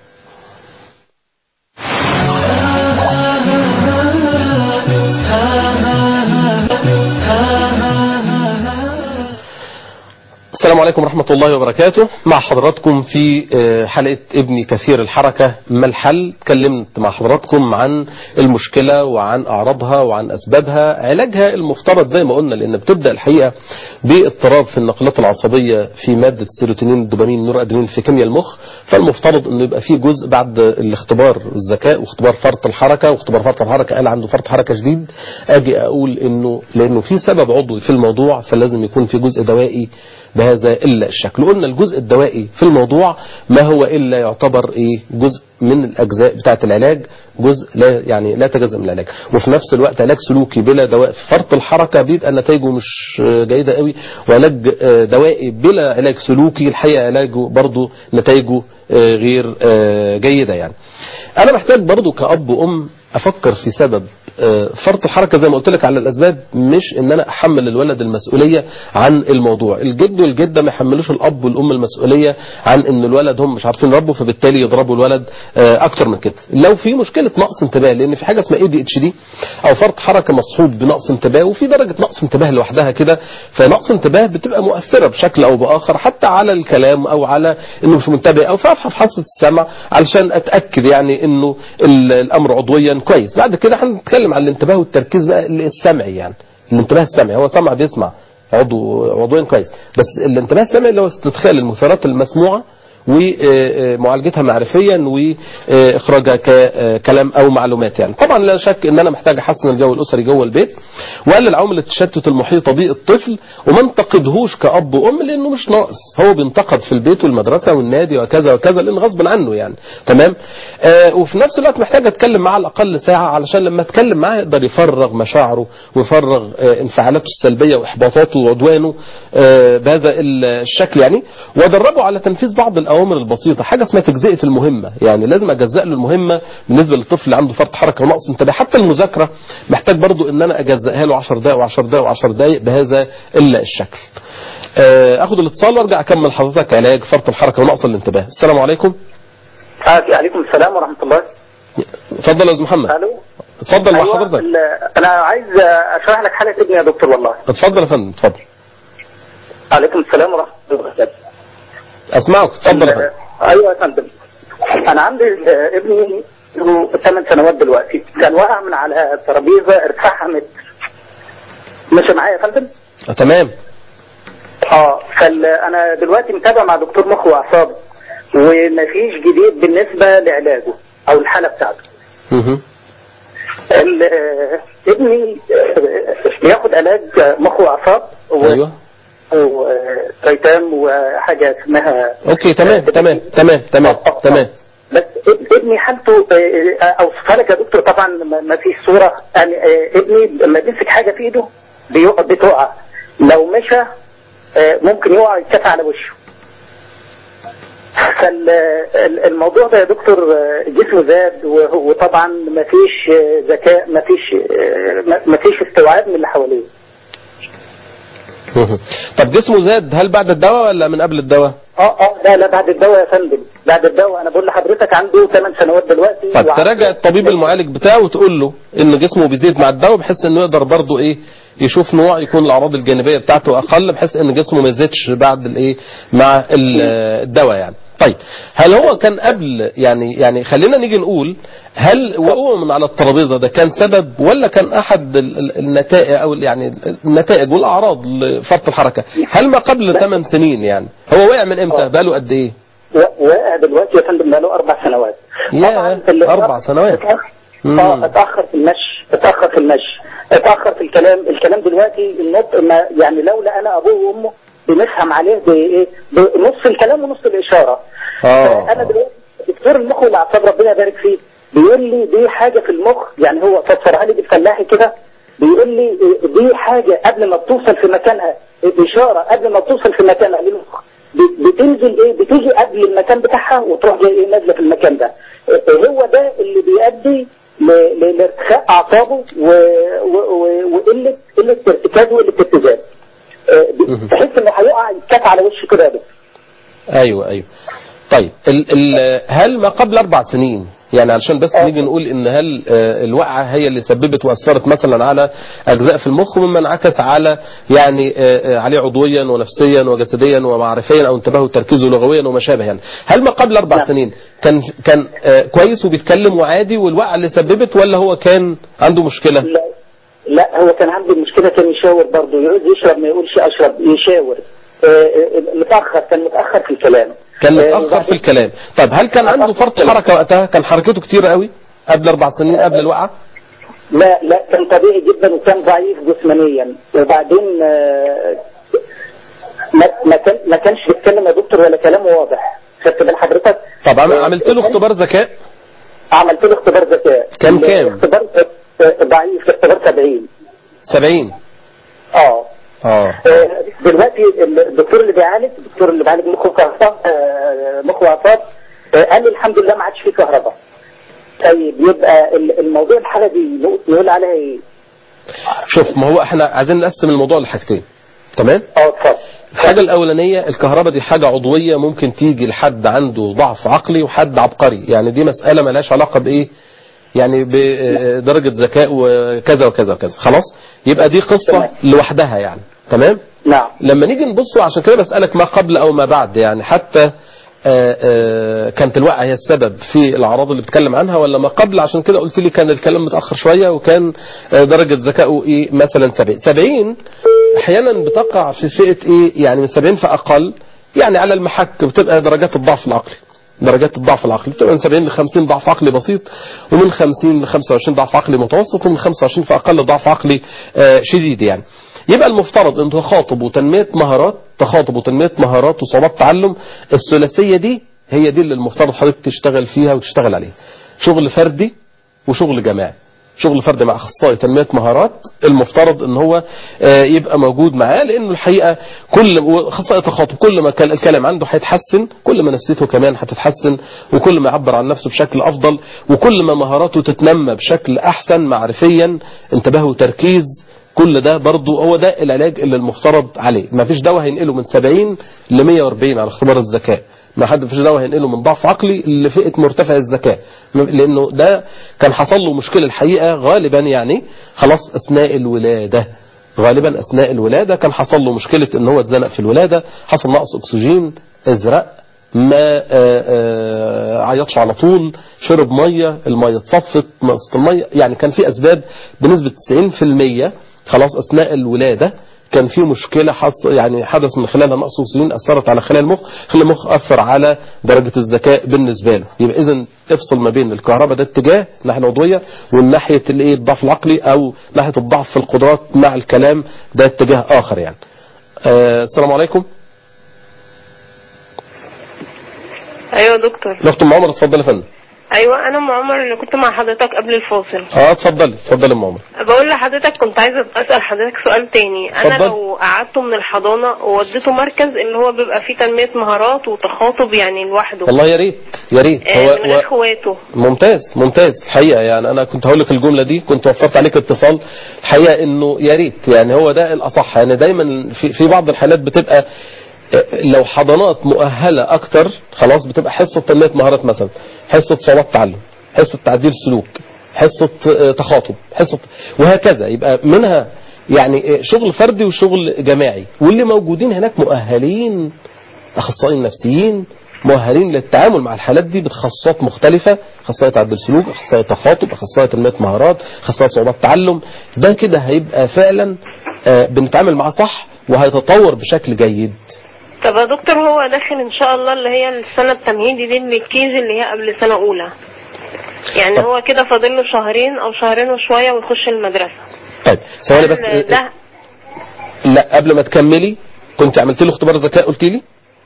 السلام عليكم ورحمة الله وبركاته مع حضراتكم في آه، حلقة ابني كثير الحركة ما الحل تكلمت مع حضراتكم عن المشكلة وعن أعراضها وعن أسبابها علاجها المفترض زي ما قلنا لأن بتبدأ الحقيقة باضطراب في النقلات العصبية في مادة السيروتونين الدوبامين النور أدرينالين في كيمياء المخ فالمفترض أنه يبقى فيه جزء بعد الاختبار الذكاء واختبار فرط الحركة واختبار فرط الحركة قال عنده فرط حركة شديد أجي أقول أنه لأنه في سبب عضوي في الموضوع فلازم يكون في جزء دوائي بهذا إلا الشكل قلنا الجزء الدوائي في الموضوع ما هو إلا يعتبر إيه جزء من الأجزاء بتاعة العلاج جزء لا يعني لا تجزأ من العلاج وفي نفس الوقت علاج سلوكي بلا دواء في فرط الحركة بيبقى نتائجه مش جيدة قوي وعلاج آه، دوائي بلا علاج سلوكي الحقيقة علاجه برضه نتائجه آه، غير آه، جيدة يعني أنا محتاج برضه كأب وأم أفكر في سبب آه، فرط الحركة زي ما قلت لك على الأسباب مش إن أنا أحمل الولد المسؤولية عن الموضوع الجد والجدة ما يحملوش الأب والأم المسؤولية عن إن الولد هم مش عارفين يربوا فبالتالي يضربوا الولد آه، أكتر من كده لو في مشكلة نقص انتباه لأن في حاجة اسمها اي دي اتش دي أو فرط حركة مصحوب بنقص انتباه وفي درجة نقص انتباه لوحدها كده فنقص انتباه بتبقى مؤثرة بشكل أو بآخر حتى على الكلام أو على إنه مش منتبه أو فأفحص حاسة السمع علشان أتأكد يعني إنه ال- الأمر عضويا كويس بعد كده هنتكلم عن الانتباه والتركيز بقى السمعي يعني الانتباه السمعي هو سمع بيسمع عضو عضويا كويس بس الانتباه السمعي اللي هو استدخال المثيرات المسموعة ومعالجتها معرفيا واخراجها ككلام او معلومات يعني طبعا لا شك ان انا محتاج احسن الجو الاسري جوه البيت واقلل عوامل التشتت المحيطه بالطفل وما انتقدهوش كاب وام لانه مش ناقص هو بينتقد في البيت والمدرسه والنادي وكذا وكذا لان غصب عنه يعني تمام آه وفي نفس الوقت محتاج اتكلم معاه على الاقل ساعه علشان لما اتكلم معاه يقدر يفرغ مشاعره ويفرغ آه انفعالاته السلبيه واحباطاته وعدوانه آه بهذا الشكل يعني وادربه على تنفيذ بعض الاوامر البسيطه حاجه اسمها تجزئه المهمه يعني لازم اجزأ له المهمه بالنسبه للطفل اللي عنده فرط حركه ونقص انتباه حتى المذاكره محتاج برضو ان انا اجزأها له 10 دقائق و10 دقائق و10 دقائق بهذا الا الشكل آه، اخد الاتصال وارجع اكمل حضرتك علاج فرط الحركه ونقص الانتباه السلام عليكم عليكم السلام ورحمة الله اتفضل يا استاذ محمد الو اتفضل مع أيوة، حضرتك ال- انا عايز اشرح لك حالة ابني يا دكتور والله اتفضل يا فندم اتفضل عليكم السلام ورحمة الله وبركاته اسمعك اتفضل يا ال- فندم ايوه يا فندم انا عندي آه، ابني له 8 سنوات دلوقتي كان واقع من على ترابيزه ارتفاعها متر ماشي معايا يا فندم آه، تمام اه فال انا دلوقتي متابع مع دكتور مخ واعصاب ومفيش جديد بالنسبه لعلاجه او الحاله بتاعته مهم. ال- آه، ابني آه، بياخد علاج مخ واعصاب و- ايوه وتيتام وحاجه اسمها اوكي تمام تمام تمام تمام تمام بس اب- ابني حالته آه، آه، اوصفها لك يا دكتور طبعا ما ما فيش صوره يعني آه، ابني لما بيمسك حاجه في ايده بيقع بتقع لو مشى آه، ممكن يقع يتكفى على وشه فالموضوع ده يا دكتور آه، جسمه زاد وهو- وطبعا ما فيش آه، ذكاء ما فيش ما فيش استوعاب من اللي حواليه طب جسمه زاد هل بعد الدواء ولا من قبل الدواء اه اه لا لا بعد الدواء يا فندم بعد الدواء انا بقول لحضرتك عنده 8 سنوات دلوقتي طب وعنده- تراجع الطبيب المعالج بتاعه وتقول له ان جسمه بيزيد مع الدواء بحيث انه يقدر برضه ايه يشوف نوع يكون الاعراض الجانبيه بتاعته اقل بحيث ان جسمه ما يزيدش بعد الايه مع ال- الدواء يعني طيب هل هو كان قبل يعني يعني خلينا نيجي نقول هل وقوعه من على الترابيزه ده كان سبب ولا كان احد ال- ال- النتائج او يعني النتائج والاعراض لفرط الحركه هل ما قبل 8 سنين يعني هو وقع من امتى بقاله قد ايه و- واقع دلوقتي يا فندم بقاله اربع سنوات ياه، طبعاً اللي- أربع سنوات. مم. اه اتاخر في المشي اتاخر في المشي اتاخر في الكلام الكلام دلوقتي النطق ما يعني لولا انا ابوه وامه بنفهم عليه بايه بنص الكلام ونص الاشاره اه انا دلوقتي دكتور المخ والاعصاب ربنا يبارك فيه بيقول لي دي حاجه في المخ يعني هو فسرها لي بالفلاحي كده بيقول لي دي حاجه قبل ما بتوصل في مكانها اشاره قبل ما بتوصل في مكانها للمخ ب- بتنزل ايه بتيجي قبل المكان بتاعها وتروح جاي ايه نازله في المكان ده إيه هو ده اللي بيؤدي ل- ل- لارتخاء اعصابه و- و- و- وقله قله ارتكازه وقله اتزان إيه، مهم. تحس انه هيقع يتكات على وشه كده يا دكتور. ايوه ايوه طيب ال ال هل ما قبل اربع سنين يعني علشان بس آه. نيجي نقول ان هل آه، الوقعه هي اللي سببت واثرت مثلا على اجزاء في المخ مما انعكس على يعني آه، آه، عليه عضويا ونفسيا وجسديا ومعرفيا او انتباهه وتركيزه لغويا وما شابه يعني هل ما قبل اربع نعم. سنين كان كان آه، كويس وبيتكلم وعادي والوقعه اللي سببت ولا هو كان عنده مشكله؟ لا لا هو كان عنده مشكلة كان يشاور برضه يعوز يشرب ما يقولش أشرب يشاور آه، آه، متأخر كان متأخر في الكلام كان آه، متاخر في وبعدين- الكلام طيب هل كان عنده فرط حركه وقتها كان حركته كتير قوي قبل اربع سنين قبل الوقعه؟ لا لا كان طبيعي جدا وكان ضعيف جسمانيا وبعدين آه، ما ما كان ما كانش بيتكلم يا دكتور ولا كلامه واضح خدت بال حضرتك؟ طب عم- آه، عملت له اختبار ذكاء عملت له اختبار ذكاء كان كام؟ اختبار آه، ضعيف اختبار 70 70 اه اه آه، دلوقتي الدكتور اللي بيعالج الدكتور اللي بيعالج مخ واعصاب آه، مخ واعصاب آه، قال لي الحمد لله ما عادش فيه كهرباء طيب يبقى ال- الموضوع الحاله دي نقول- نقول عليها ايه؟ شوف ما هو احنا عايزين نقسم الموضوع لحاجتين تمام اه اتفضل الحاجة الأولانية الكهرباء دي حاجة عضوية ممكن تيجي لحد عنده ضعف عقلي وحد عبقري يعني دي مسألة ملهاش علاقة بإيه يعني بدرجة ذكاء وكذا وكذا وكذا خلاص يبقى دي قصة تمام. لوحدها يعني تمام نعم لما نيجي نبص عشان كده بسألك ما قبل أو ما بعد يعني حتى آه، آه، كانت الوقعة هي السبب في الأعراض اللي بتكلم عنها ولا ما قبل عشان كده قلت لي كان الكلام متأخر شوية وكان آه، درجة ذكائه إيه مثلا 70 70 أحيانا بتقع في فئة إيه يعني من 70 فأقل يعني على المحك بتبقى درجات الضعف العقلي درجات الضعف العقلي بتبقى من 70 ل 50 ضعف عقلي بسيط ومن 50 ل 25 ضعف عقلي متوسط ومن 25 فأقل ضعف عقلي آه، شديد يعني يبقى المفترض ان تخاطب وتنمية مهارات تخاطب وتنمية مهارات وصعوبات تعلم الثلاثية دي هي دي اللي المفترض حضرتك تشتغل فيها وتشتغل عليها شغل فردي وشغل جماعي شغل فردي مع اخصائي تنميه مهارات المفترض ان هو آه، يبقى موجود معاه لانه الحقيقه كل اخصائي تخاطب كل ما كان الكلام عنده هيتحسن كل ما نفسيته كمان هتتحسن وكل ما يعبر عن نفسه بشكل افضل وكل ما مهاراته تتنمى بشكل احسن معرفيا انتباه وتركيز كل ده برضو هو ده العلاج اللي المفترض عليه ما فيش دواء هينقله من 70 ل 140 على اختبار الذكاء ما حد فيش دواء هينقله من ضعف عقلي لفئه مرتفع الذكاء لانه ده كان حصل له مشكله الحقيقه غالبا يعني خلاص اثناء الولاده غالبا اثناء الولاده كان حصل له مشكله ان هو اتزنق في الولاده حصل نقص اكسجين ازرق ما آه، آه، عيطش على طول شرب ميه الميه اتصفت نقصت الميه يعني كان في اسباب بنسبه 90% خلاص اثناء الولاده كان في مشكله حص يعني حدث من خلالها نقص اكسجين اثرت على خلايا المخ خلى المخ اثر على درجه الذكاء بالنسبه له يبقى اذا افصل ما بين الكهرباء ده اتجاه الناحيه العضويه والناحيه الايه الضعف العقلي او ناحيه الضعف في القدرات مع الكلام ده اتجاه اخر يعني آه السلام عليكم ايوه يا دكتور دكتور ام عمر اتفضل يا فندم ايوه انا ام عمر اللي كنت مع حضرتك قبل الفاصل اه اتفضلي اتفضلي يا ام عمر بقول لحضرتك كنت عايزه اسال حضرتك سؤال تاني انا اتفضل. لو قعدته من الحضانه ووديته مركز اللي هو بيبقى فيه تنميه مهارات وتخاطب يعني لوحده والله يا ريت يا ريت آه، هو من غير هو اخواته ممتاز ممتاز الحقيقه يعني انا كنت هقول لك الجمله دي كنت وفرت عليك اتصال الحقيقه انه يا ريت يعني هو ده الاصح يعني دايما في في بعض الحالات بتبقى آه، لو حضانات مؤهله اكتر خلاص بتبقى حصه تنميه مهارات مثلا حصه صعوبات تعلم حصه تعديل سلوك حصه آه، تخاطب حصه وهكذا يبقى منها يعني آه، شغل فردي وشغل جماعي واللي موجودين هناك مؤهلين اخصائيين نفسيين مؤهلين للتعامل مع الحالات دي بتخصصات مختلفة أخصائي تعديل سلوك أخصائي تخاطب أخصائي تنمية مهارات أخصائي صعوبات تعلم ده كده هيبقى فعلا آه، بنتعامل معاه صح وهيتطور بشكل جيد طب يا دكتور هو داخل ان شاء الله اللي هي السنه التمهيدي دي اللي الكيجي اللي هي قبل سنه اولى يعني طب. هو كده فاضل له شهرين او شهرين وشويه ويخش المدرسه طيب ثواني بس هل ده لا قبل ما تكملي كنت عملت له اختبار ذكاء قلت لي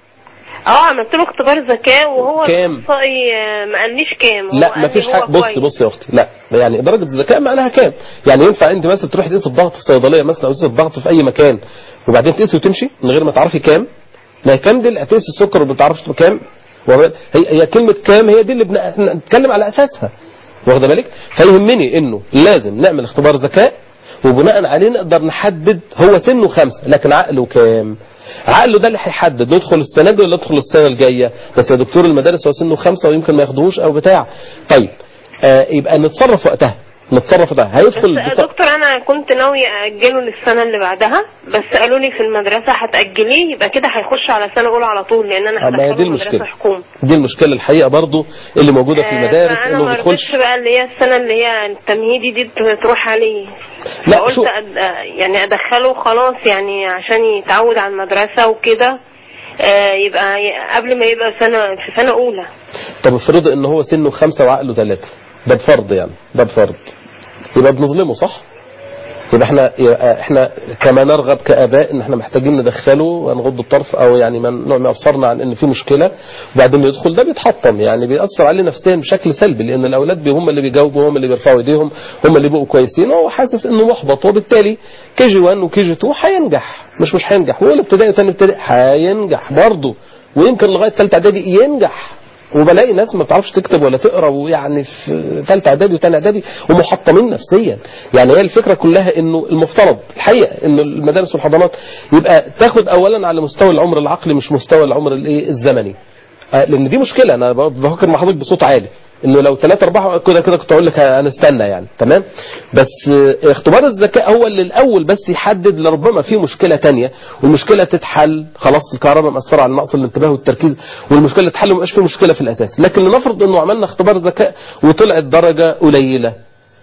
اه عملت له اختبار ذكاء وهو كام؟ الاخصائي آه، ما قاليش كام هو لا قال لي مفيش هو حاجه بص كويس. بص يا اختي لا يعني درجه الذكاء معناها كام يعني ينفع انت مثلا تروحي تقيس الضغط في صيدليه مثلا او تقيس الضغط في اي مكان وبعدين تقيسي وتمشي من غير ما تعرفي كام ما هي كام دي اللي هتقيس السكر وما تعرفش كام وما- هي هي كلمه كام هي دي اللي بن- بنتكلم على اساسها واخده بالك فيهمني انه لازم نعمل اختبار ذكاء وبناء عليه نقدر نحدد هو سنه خمسة لكن عقله كام عقله ده اللي هيحدد ندخل السنة دي ولا ندخل السنة الجاية بس يا دكتور المدارس هو سنه خمسة ويمكن ما ياخدوهوش او بتاع طيب آه يبقى نتصرف وقتها نتصرف وقتها هيدخل بس بص... يا دكتور انا كنت ناوي اجله للسنه اللي بعدها بس قالوا لي في المدرسه هتاجليه يبقى كده هيخش على سنه اولى على طول لان انا آه، ما هي دي هدخله مدرسه المشكلة حكومه دي المشكلة الحقيقة برضو اللي موجودة في آه، المدارس فانا انه ما ما بيدخلش رضيتش بقى اللي هي السنه اللي هي التمهيدي دي تروح عليه لا، فقلت شوف. أد... يعني ادخله خلاص يعني عشان يتعود على المدرسه وكده آه، يبقى ي- قبل ما يبقى سنه في سنه اولى طب افرض ان هو سنه خمسة وعقله ثلاثة ده بفرض يعني ده بفرض يبقى بنظلمه صح يبقى احنا يبقى احنا كما نرغب كاباء ان احنا محتاجين ندخله ونغض الطرف او يعني من نعمي ابصارنا عن ان في مشكله وبعدين يدخل ده بيتحطم يعني بيأثر عليه نفسيا بشكل سلبي لان الاولاد بي- هم اللي بيجاوبوا هم اللي بيرفعوا ايديهم هم اللي بيبقوا كويسين وهو حاسس انه محبط وبالتالي كي جي 1 وكي جي 2 هينجح مش مش هينجح واولى ابتدائي وثاني ابتدائي هينجح برضه ويمكن لغايه ثالثه اعدادي ينجح وبلاقي ناس ما بتعرفش تكتب ولا تقرا ويعني في ثالثه اعدادي وثاني اعدادي ومحطمين نفسيا يعني هي الفكره كلها انه المفترض الحقيقه انه المدارس والحضانات يبقى تاخد اولا على مستوى العمر العقلي مش مستوى العمر الايه الزمني آه، لان دي مشكله انا بفكر مع حضرتك بصوت عالي انه لو ثلاثة أربعة كده كده كنت أقول لك هنستنى يعني تمام بس آه، اختبار الذكاء هو اللي الأول بس يحدد لربما في مشكلة تانية والمشكلة تتحل خلاص الكهرباء مأثرة على نقص الانتباه والتركيز والمشكلة تتحل ومبقاش في مشكلة في الأساس لكن لنفرض إنه عملنا اختبار ذكاء وطلعت درجة قليلة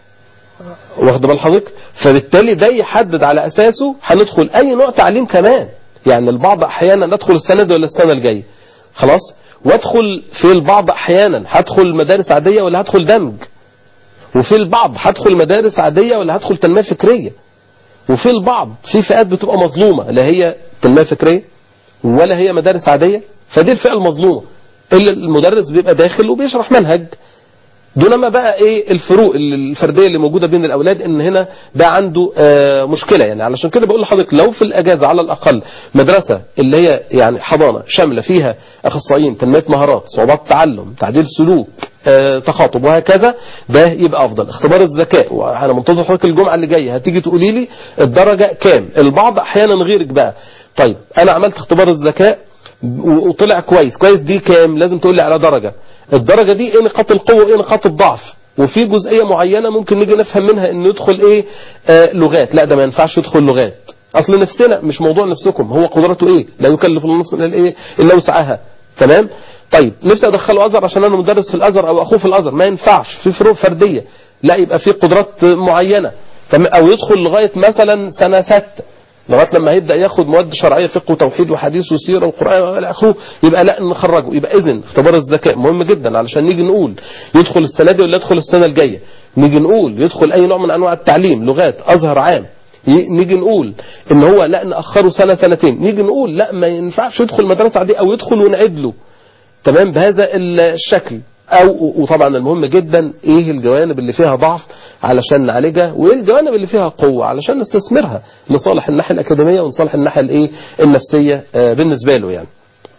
واخد بال حضرتك فبالتالي ده يحدد على اساسه هندخل اي نوع تعليم كمان يعني البعض احيانا ندخل السنه دي ولا السنه الجايه خلاص وادخل في البعض احيانا هدخل مدارس عاديه ولا هدخل دمج وفي البعض هدخل مدارس عاديه ولا هدخل تنميه فكريه وفي البعض في فئات بتبقى مظلومه لا هي تنميه فكريه ولا هي مدارس عاديه فدي الفئه المظلومه اللي المدرس بيبقى داخل وبيشرح منهج دون ما بقى ايه الفروق الفرديه اللي موجوده بين الاولاد ان هنا ده عنده آه مشكله يعني علشان كده بقول لحضرتك لو في الاجازه على الاقل مدرسه اللي هي يعني حضانه شامله فيها اخصائيين تنميه مهارات صعوبات تعلم تعديل سلوك آه تخاطب وهكذا ده يبقى افضل اختبار الذكاء وانا منتظر حضرتك الجمعه اللي جايه هتيجي تقولي لي الدرجه كام البعض احيانا غيرك بقى طيب انا عملت اختبار الذكاء وطلع كويس كويس دي كام لازم تقول لي على درجة الدرجة دي ايه نقاط القوة وايه نقاط الضعف وفي جزئية معينة ممكن نيجي نفهم منها انه يدخل ايه آه لغات لا ده ما ينفعش يدخل لغات اصل نفسنا مش موضوع نفسكم هو قدرته ايه لا يكلف النفس الا ايه الا وسعها تمام طيب نفسي ادخله ازهر عشان انا مدرس في الازهر او اخوه في الازهر ما ينفعش في فروق فردية لا يبقى في قدرات معينة تمام او يدخل لغاية مثلا سنة ستة لغايه لما هيبدا ياخد مواد شرعيه فقه وتوحيد وحديث وسيره وقران والى اخره يبقى لا نخرجه يبقى اذن اختبار الذكاء مهم جدا علشان نيجي نقول يدخل السنه دي ولا يدخل السنه الجايه نيجي نقول يدخل اي نوع من انواع التعليم لغات ازهر عام نيجي نقول ان هو لا ناخره سنه سنتين نيجي نقول لا ما ينفعش يدخل مدرسه عاديه او يدخل ونعد له تمام بهذا الشكل او وطبعا المهم جدا ايه الجوانب اللي فيها ضعف علشان نعالجها وايه الجوانب اللي فيها قوه علشان نستثمرها لصالح الناحيه الاكاديميه ولصالح الناحيه الايه النفسيه آه، بالنسبه له يعني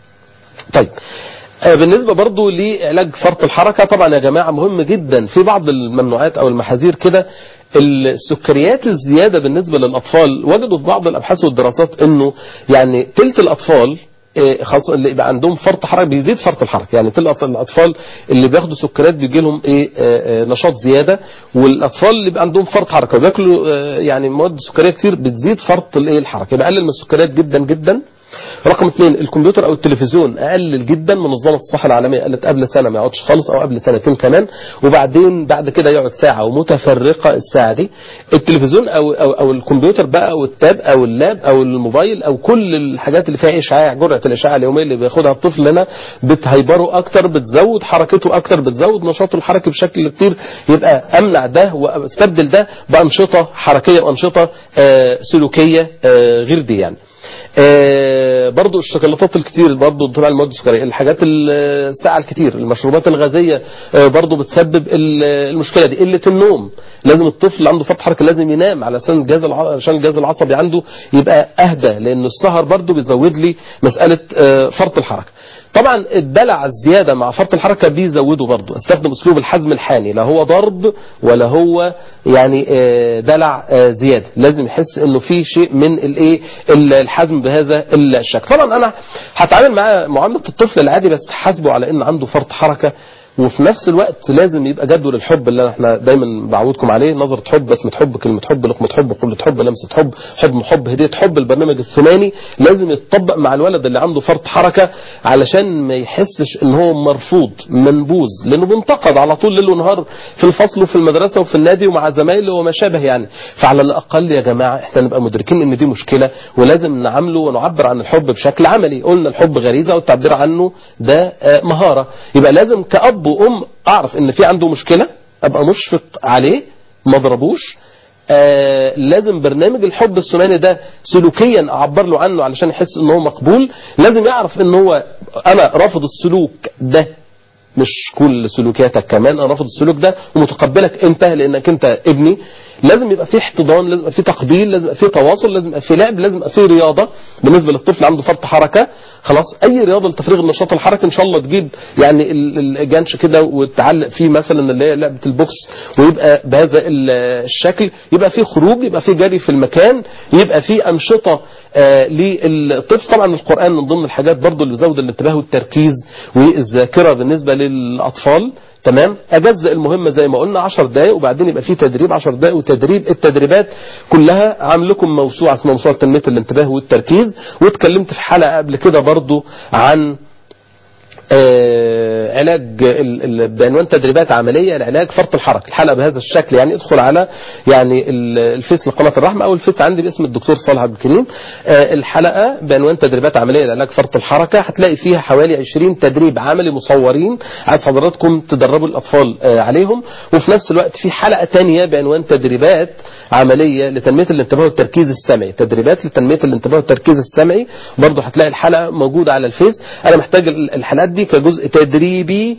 طيب آه، بالنسبة برضو لعلاج فرط الحركة طبعا يا جماعة مهم جدا في بعض الممنوعات او المحاذير كده السكريات الزيادة بالنسبة للأطفال وجدوا في بعض الأبحاث والدراسات أنه يعني تلت الأطفال إيه، خاصة اللي يبقى عندهم فرط حركة بيزيد فرط الحركة يعني تلت الأطفال اللي بياخدوا سكريات بيجي لهم إيه آه، آه، نشاط زيادة والأطفال اللي بيبقى عندهم فرط حركة وبياكلوا آه، يعني مواد سكرية كتير بتزيد فرط الإيه الحركة يبقى قلل من السكريات جدا جدا رقم اثنين الكمبيوتر او التلفزيون اقلل جدا منظمه الصحه العالميه قالت قبل سنه ما يقعدش خالص او قبل سنتين كمان وبعدين بعد كده يقعد ساعه ومتفرقه الساعه دي التلفزيون او او, أو الكمبيوتر بقى او التاب او اللاب او الموبايل او كل الحاجات اللي فيها اشعاع جرعه الاشعاع اليوميه اللي بياخدها الطفل هنا بتهيبره اكتر بتزود حركته اكتر بتزود نشاطه الحركي بشكل كتير يبقى امنع ده واستبدل ده بانشطه حركيه وانشطه آه، سلوكيه آه، غير دي يعني آه، برضو الشوكولاتات الكتير برضو طبعا المواد السكريه الحاجات الساعه الكتير المشروبات الغازيه آه، برضو بتسبب ال- المشكله دي قله النوم لازم الطفل اللي عنده فرط حركه لازم ينام علشان الجهاز الع- عشان الجهاز العصبي عنده يبقى اهدى لان السهر برضو بيزود لي مساله آه، فرط الحركه طبعا الدلع الزيادة مع فرط الحركة بيزوده برضه استخدم اسلوب الحزم الحاني لا هو ضرب ولا هو يعني آه، دلع آه، زيادة لازم يحس انه في شيء من الايه الحزم بهذا الشكل طبعا انا هتعامل مع معاملة الطفل العادي بس حاسبه على ان عنده فرط حركة وفي نفس الوقت لازم يبقى جدول الحب اللي احنا دايما بعودكم عليه نظرة حب بسمة حب كلمة حب لقمة حب قلة حب لمسة حب حب حب هدية حب البرنامج الثماني لازم يتطبق مع الولد اللي عنده فرط حركة علشان ما يحسش ان هو مرفوض منبوذ لانه بينتقد على طول ليل ونهار في الفصل وفي المدرسة وفي النادي ومع زمايله وما شابه يعني فعلى الاقل يا جماعة احنا نبقى مدركين ان دي مشكلة ولازم نعامله ونعبر عن الحب بشكل عملي قلنا الحب غريزة والتعبير عنه ده آه، مهارة يبقى لازم كأب وأم أعرف إن في عنده مشكلة أبقى مشفق عليه ما اضربوش آه لازم برنامج الحب الثماني ده سلوكيا اعبر له عنه علشان يحس ان هو مقبول لازم يعرف ان هو انا رافض السلوك ده مش كل سلوكياتك كمان انا رافض السلوك ده ومتقبلك انت لانك انت ابني لازم يبقى في احتضان لازم يبقى في تقبيل لازم يبقى في تواصل لازم يبقى في لعب لازم يبقى في رياضه بالنسبه للطفل عنده فرط حركه خلاص اي رياضه لتفريغ النشاط الحركي ان شاء الله تجيب يعني ال- الجنش كده وتعلق فيه مثلا اللي هي لعبه البوكس ويبقى بهذا ال- الشكل يبقى في خروج يبقى في جري في المكان يبقى في انشطه آه للطفل طبعا القران من ضمن الحاجات برضو اللي بتزود الانتباه والتركيز والذاكره بالنسبه للاطفال تمام اجزء المهمه زي ما قلنا 10 دقائق وبعدين يبقى في تدريب 10 دقائق وتدريب التدريبات كلها عامل لكم موسوعه اسمها موسوعه تنميه الانتباه والتركيز واتكلمت في حلقه قبل كده برضو عن آه، علاج ال- ال- بعنوان تدريبات عمليه لعلاج فرط الحركه الحلقه بهذا الشكل يعني ادخل على يعني ال- الفيس لقناه الرحمه او الفيس عندي باسم الدكتور صالح عبد الكريم آه، الحلقه بعنوان تدريبات عمليه لعلاج فرط الحركه هتلاقي فيها حوالي 20 تدريب عملي مصورين عايز حضراتكم تدربوا الاطفال آه، عليهم وفي نفس الوقت في حلقه تانية بعنوان تدريبات عمليه لتنميه الانتباه والتركيز السمعي تدريبات لتنميه الانتباه والتركيز السمعي برضه هتلاقي الحلقه موجوده على الفيس انا محتاج ال- الحلقات دي كجزء تدريبي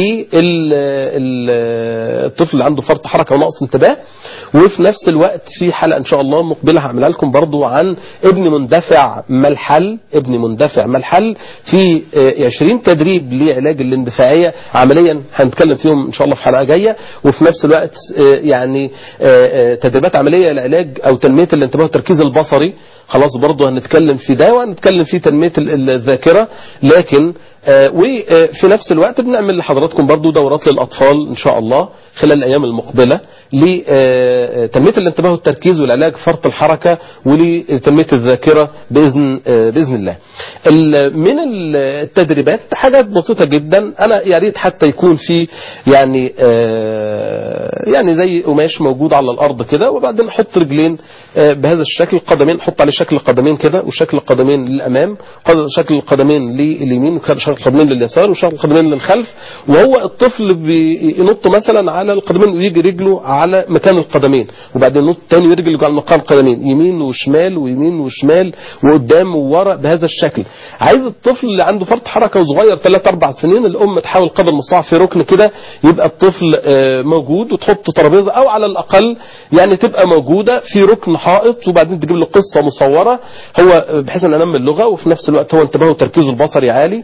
للطفل اللي عنده فرط حركه ونقص انتباه وفي نفس الوقت في حلقه ان شاء الله مقبله هعملها لكم برضو عن ابن مندفع ما الحل ابن مندفع ما الحل في آه، 20 تدريب لعلاج الاندفاعيه عمليا هنتكلم فيهم ان شاء الله في حلقه جايه وفي نفس الوقت آه، يعني آه، آه، تدريبات عمليه لعلاج او تنميه الانتباه والتركيز البصري خلاص برضه هنتكلم في ده وهنتكلم في تنميه ال- الذاكره لكن آه، وفي نفس الوقت بنعمل لحضراتكم برضو دورات للأطفال إن شاء الله خلال الأيام المقبلة لتنمية الانتباه والتركيز والعلاج فرط الحركة ولتنمية الذاكرة بإذن آه، بإذن الله ال- من التدريبات حاجات بسيطة جدا أنا يا ريت حتى يكون في يعني آه، يعني زي قماش موجود على الأرض كده وبعدين نحط رجلين آه، بهذا الشكل قدمين نحط عليه شكل قدمين كده وشكل قدمين للأمام قد- شكل القدمين لليمين وشكل القدمين لليسار ويشغل القدمين للخلف وهو الطفل بينط مثلا على القدمين ويجي رجله على مكان القدمين وبعدين ينط تاني ويرجع رجله على مكان القدمين يمين وشمال ويمين وشمال وقدام وورا بهذا الشكل عايز الطفل اللي عنده فرط حركه وصغير 3 4 سنين الام تحاول قدر المستطاع في ركن كده يبقى الطفل آه، موجود وتحط ترابيزه او على الاقل يعني تبقى موجوده في ركن حائط وبعدين تجيب له قصه مصوره هو بحيث ان انمي اللغه وفي نفس الوقت هو انتباهه وتركيزه البصري عالي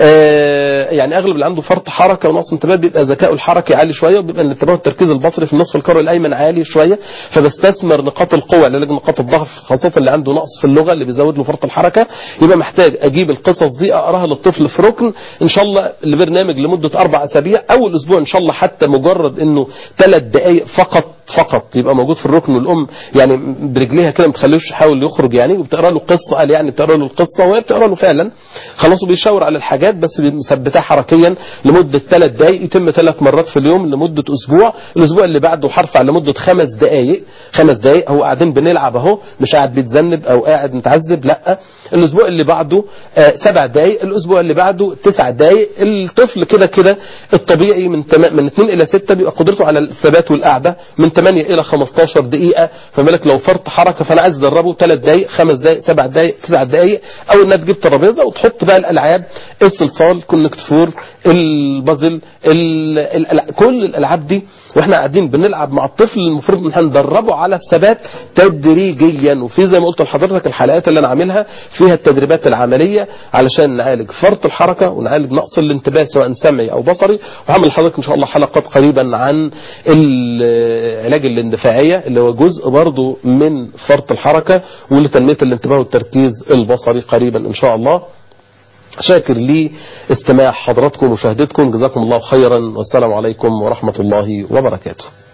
آه، يعني اغلب اللي عنده فرط حركه ونقص انتباه بيبقى ذكائه الحركي عالي شويه وبيبقى الانتباه والتركيز البصري في النصف الكروي الايمن عالي شويه فبستثمر نقاط القوه علاج نقاط الضعف خاصه اللي عنده نقص في اللغه اللي بيزود له فرط الحركه يبقى محتاج اجيب القصص دي اقراها للطفل في ركن ان شاء الله لبرنامج لمده اربع اسابيع اول اسبوع ان شاء الله حتى مجرد انه ثلاث دقائق فقط فقط يبقى موجود في الركن والام يعني برجليها كده ما تخليهوش يحاول يخرج يعني وبتقرا له قصه قال يعني بتقرا له القصه وهي بتقرا له فعلا خلاص وبيشاور على الحاجات بس مثبتها حركيا لمده ثلاث دقائق يتم ثلاث مرات في اليوم لمده اسبوع الاسبوع اللي بعده هرفع لمده خمس دقائق خمس دقائق هو قاعدين بنلعب اهو مش قاعد بيتذنب او قاعد متعذب لا الاسبوع اللي بعده آه سبع دقائق الاسبوع اللي بعده تسع دقائق الطفل كده كده الطبيعي من تم... من 2 الى 6 بيبقى قدرته على الثبات والقعده من 8 الى 15 دقيقه فما بالك لو فرط حركه فانا عايز ادربه 3 دقائق 5 دقائق 7 دقائق 9 دقائق او انها تجيب ترابيزه وتحط بقى الالعاب الصلصال كونكت فور البازل ال... ال... كل الالعاب دي واحنا قاعدين بنلعب مع الطفل المفروض ان احنا ندربه على الثبات تدريجيا وفي زي ما قلت لحضرتك الحلقات اللي انا عاملها فيها التدريبات العمليه علشان نعالج فرط الحركه ونعالج نقص الانتباه سواء سمعي او بصري وهعمل لحضرتك ان شاء الله حلقات قريبا عن العلاج الاندفاعيه اللي هو جزء برضه من فرط الحركه ولتنميه الانتباه والتركيز البصري قريبا ان شاء الله شاكر لي استماع حضراتكم ومشاهدتكم جزاكم الله خيرا والسلام عليكم ورحمة الله وبركاته